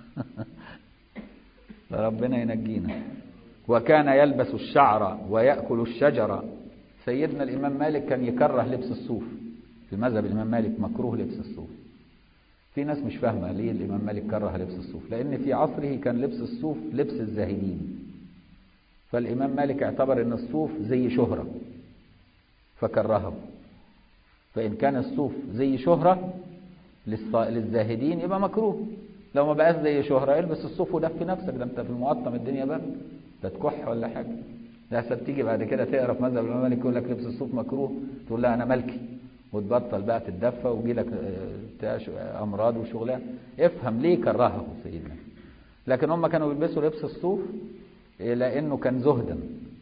فربنا ينجينا وكان يلبس الشعر ويأكل الشجر سيدنا الإمام مالك كان يكره لبس الصوف في مذهب الإمام مالك مكروه لبس الصوف في ناس مش فاهمة ليه الإمام مالك كره لبس الصوف لأن في عصره كان لبس الصوف لبس الزاهدين فالإمام مالك اعتبر أن الصوف زي شهرة فكرهه فإن كان الصوف زي شهرة للزاهدين يبقى مكروه لو ما بقاش زي شهرة البس الصوف ودفي نفسك ده انت في المقطم الدنيا برد لا تكح ولا حاجة لحسن تيجي بعد كده تقرا في مذهب الامام مالك يقول لك لبس الصوف مكروه تقول لا انا مالكي وتبطل بقى تتدفى ويجي لك امراض وشغلان افهم ليه كرهه سيدنا لكن هم كانوا بيلبسوا لبس الصوف لانه كان زهدا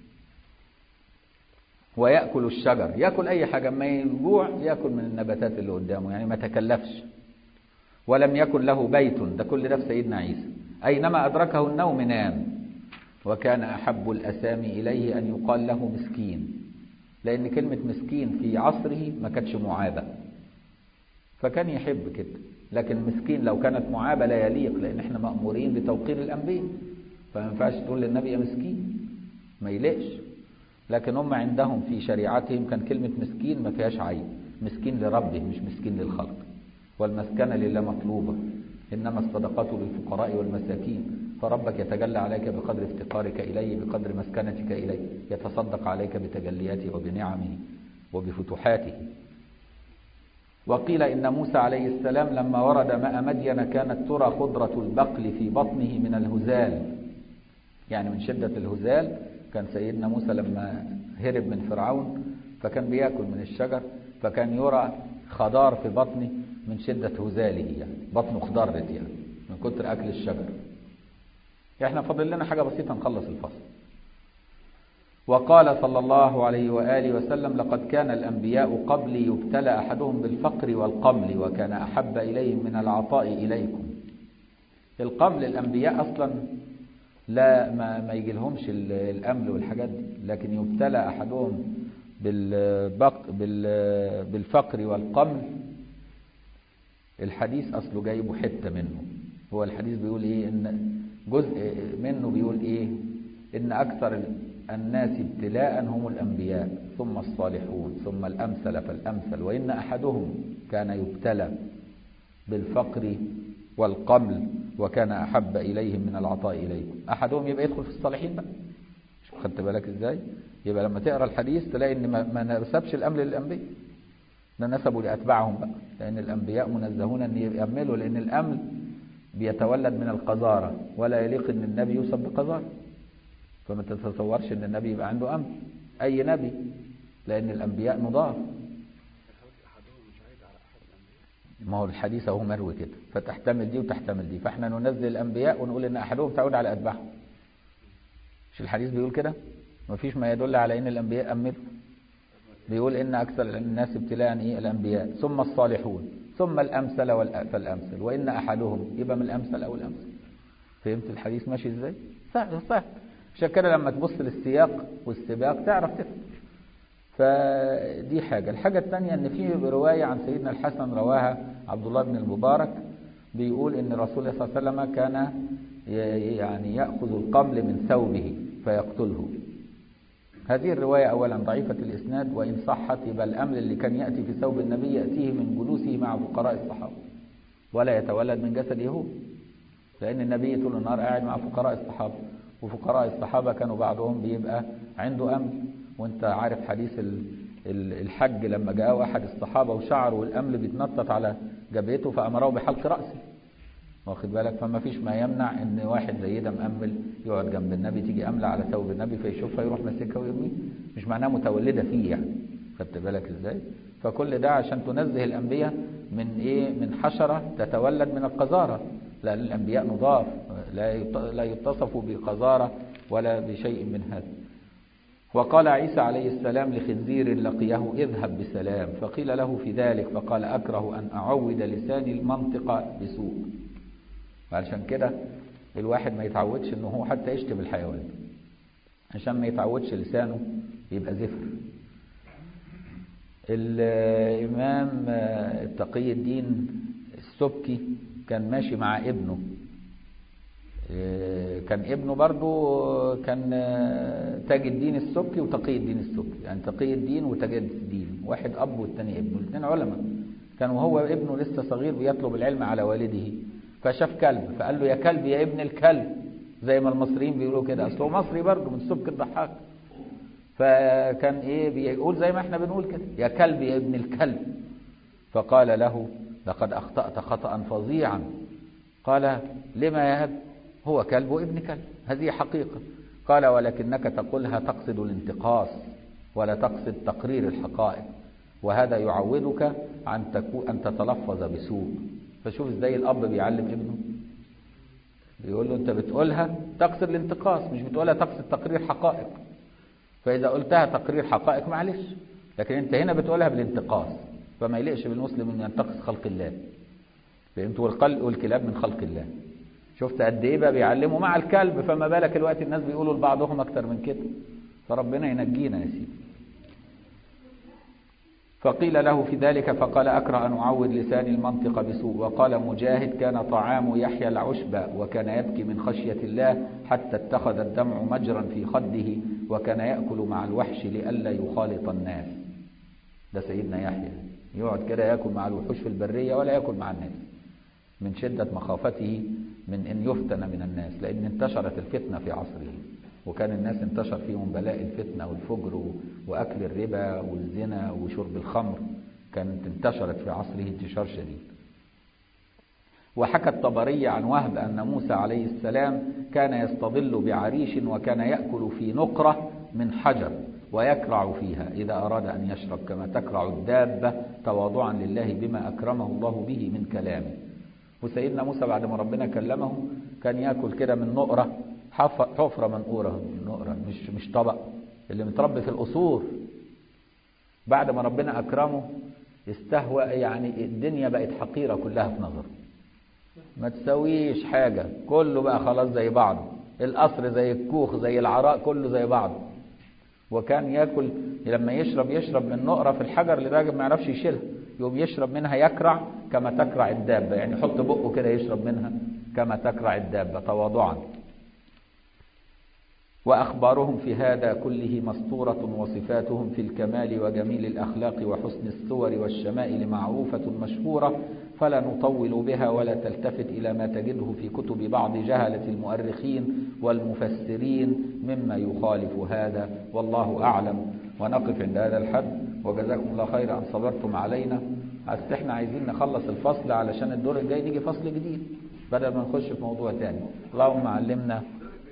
ويأكل الشجر يأكل أي حاجة ما يجوع يأكل من النباتات اللي قدامه يعني ما تكلفش ولم يكن له بيت ده كل ده في سيدنا عيسى أينما أدركه النوم نام وكان أحب الأسامي إليه أن يقال له مسكين لأن كلمة مسكين في عصره ما كانتش معابة فكان يحب كده لكن مسكين لو كانت معابة لا يليق لأن احنا مأمورين بتوقير الأنبياء فما ينفعش تقول للنبي يا مسكين ما يليقش لكن هم عندهم في شريعتهم كان كلمة مسكين ما فيهاش عيب مسكين لربه مش مسكين للخلق والمسكنة لله مطلوبة إنما الصدقات للفقراء والمساكين فربك يتجلى عليك بقدر افتقارك إليه بقدر مسكنتك إليه يتصدق عليك بتجلياته وبنعمه وبفتوحاته وقيل إن موسى عليه السلام لما ورد ماء مدين كانت ترى خضرة البقل في بطنه من الهزال يعني من شدة الهزال كان سيدنا موسى لما هرب من فرعون فكان بياكل من الشجر فكان يرى خضار في بطنه من شدة هزاله يعني بطنه خضرت يعني من كتر أكل الشجر احنا فاضل لنا حاجة بسيطة نخلص الفصل وقال صلى الله عليه وآله وسلم لقد كان الأنبياء قبلي يبتلى أحدهم بالفقر والقمل وكان أحب إليهم من العطاء إليكم القمل الأنبياء أصلا لا ما, ما يجي لهمش الأمل والحاجات دي لكن يبتلى أحدهم بالبق بال بالفقر والقمل الحديث أصله جايبه حتة منه هو الحديث بيقول إيه إن جزء منه بيقول إيه إن أكثر الناس ابتلاء هم الأنبياء ثم الصالحون ثم الأمثل فالأمثل وإن أحدهم كان يبتلى بالفقر والقمل وكان أحب إليهم من العطاء إليكم أحدهم يبقى يدخل في الصالحين بقى شوف خدت بالك إزاي يبقى لما تقرأ الحديث تلاقي إن ما نسبش الأمر للأنبياء ده نسبوا لأتباعهم بقى لأن الأنبياء منزهون أن يأملوا لأن الأمل بيتولد من القذارة ولا يليق أن النبي يوصف بقذارة فما تتصورش أن النبي يبقى عنده أمل أي نبي لأن الأنبياء نضاف ما هو الحديث اهو مروي كده فتحتمل دي وتحتمل دي فاحنا ننزل الانبياء ونقول ان احدهم تعود على اتباعهم مش الحديث بيقول كده مفيش ما يدل على ان الانبياء امنوا بيقول ان اكثر الناس ابتلاء ايه الانبياء ثم الصالحون ثم الامثل فالامثل وان احدهم يبقى من الامثل او الامثل فهمت الحديث ماشي ازاي سهل سهل عشان كده لما تبص للسياق والسباق تعرف تفهم فدي حاجة الحاجة الثانية ان في رواية عن سيدنا الحسن رواها عبد الله بن المبارك بيقول ان رسول الله صلى الله عليه وسلم كان يعني يأخذ القمل من ثوبه فيقتله هذه الرواية أولا ضعيفة الإسناد وإن صحت يبقى الأمل اللي كان يأتي في ثوب النبي يأتيه من جلوسه مع فقراء الصحابة ولا يتولد من جسد يهود لأن النبي طول النهار قاعد مع فقراء الصحابة وفقراء الصحابة كانوا بعضهم بيبقى عنده أمل وانت عارف حديث الحج لما جاءه أحد الصحابة وشعره والأمل بيتنطط على جبهته فأمره بحلق رأسه واخد بالك فما فيش ما يمنع ان واحد زي ده مأمل يقعد جنب النبي تيجي أملة على ثوب النبي فيشوفها يروح ماسكها ويرميها مش معناها متولدة فيه يعني خدت بالك ازاي فكل ده عشان تنزه الأنبياء من ايه من حشرة تتولد من القذارة لأن الأنبياء نضاف لا لا يتصفوا بقذارة ولا بشيء من هذا وقال عيسى عليه السلام لخنزير لقيه اذهب بسلام فقيل له في ذلك فقال أكره أن أعود لساني المنطق بسوء علشان كده الواحد ما يتعودش انه هو حتى يشتم الحيوان عشان ما يتعودش لسانه يبقى زفر الإمام تقي الدين السبكي كان ماشي مع ابنه كان ابنه برضو كان تاج الدين السبكي وتقي الدين السبكي يعني تقي الدين وتاج الدين واحد أب والتاني ابنه الاثنين علماء كان وهو ابنه لسه صغير بيطلب العلم على والده فشاف كلب فقال له يا كلب يا ابن الكلب زي ما المصريين بيقولوا كده اصله مصري برضه من سبك الضحاك فكان ايه بيقول زي ما احنا بنقول كده يا كلب يا ابن الكلب فقال له لقد اخطأت خطأ فظيعا قال لما يا اب هو كلب وابن كلب هذه حقيقة قال ولكنك تقولها تقصد الانتقاص ولا تقصد تقرير الحقائق وهذا يعودك عن تكو أن تتلفظ بسوء فشوف ازاي الأب بيعلم ابنه بيقول له أنت بتقولها تقصد الانتقاص مش بتقولها تقصد تقرير حقائق فإذا قلتها تقرير حقائق معلش لكن أنت هنا بتقولها بالانتقاص فما يليقش بالمسلم أن ينتقص خلق الله فهمت والقلب والكلاب من خلق الله شفت قد ايه بقى بيعلموا مع الكلب فما بالك الوقت الناس بيقولوا لبعضهم اكتر من كده فربنا ينجينا يا سيدي فقيل له في ذلك فقال أكره أن أعود لساني المنطق بسوء وقال مجاهد كان طعام يحيى العشب وكان يبكي من خشية الله حتى اتخذ الدمع مجرا في خده وكان يأكل مع الوحش لئلا يخالط الناس ده سيدنا يحيى يقعد كده يأكل مع الوحوش في البرية ولا يأكل مع الناس من شدة مخافته من أن يفتن من الناس لأن انتشرت الفتنة في عصره وكان الناس انتشر فيهم بلاء الفتنة والفجر وأكل الربا والزنا وشرب الخمر كانت انتشرت في عصره انتشار شديد وحكى الطبري عن وهب أن موسى عليه السلام كان يستظل بعريش وكان يأكل في نقرة من حجر ويكرع فيها إذا أراد أن يشرب كما تكرع الدابة تواضعا لله بما أكرمه الله به من كلامه وسيدنا موسى بعد ما ربنا كلمه كان يأكل كده من نقرة حفرة منقورة نقرة مش مش طبق اللي متربي في القصور بعد ما ربنا أكرمه استهوى يعني الدنيا بقت حقيرة كلها في نظره ما تسويش حاجة كله بقى خلاص زي بعضه القصر زي الكوخ زي العراء كله زي بعضه وكان ياكل لما يشرب يشرب من نقرة في الحجر لدرجة ما يعرفش يشيلها يقوم يشرب منها يكرع كما تكرع الدابة يعني يحط بقه كده يشرب منها كما تكرع الدابة تواضعا وأخبارهم في هذا كله مسطورة وصفاتهم في الكمال وجميل الأخلاق وحسن الصور والشمائل معروفة مشهورة فلا نطول بها ولا تلتفت إلى ما تجده في كتب بعض جهلة المؤرخين والمفسرين مما يخالف هذا والله أعلم ونقف عند هذا الحد وجزاكم الله خير أن صبرتم علينا بس احنا عايزين نخلص الفصل علشان الدور الجاي نيجي فصل جديد بدل ما نخش في موضوع تاني اللهم علمنا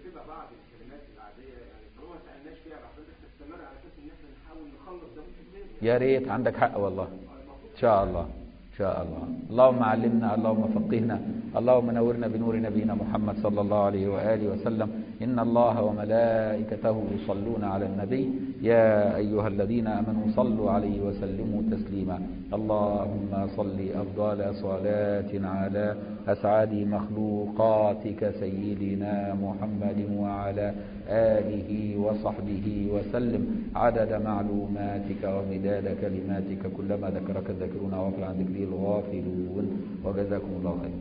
يا ريت عندك حق والله ان شاء الله ان شاء الله اللهم علمنا اللهم فقهنا اللهم نورنا بنور نبينا محمد صلى الله عليه واله وسلم ان الله وملائكته يصلون على النبي يا ايها الذين امنوا صلوا عليه وسلموا تسليما اللهم صل افضل صلاه على اسعد مخلوقاتك سيدنا محمد وعلى آله وصحبه وسلم عدد معلوماتك ومداد كلماتك كلما ذكرك الذاكرون وغفل عن ذكره الغافلون وجزاكم الله خيرا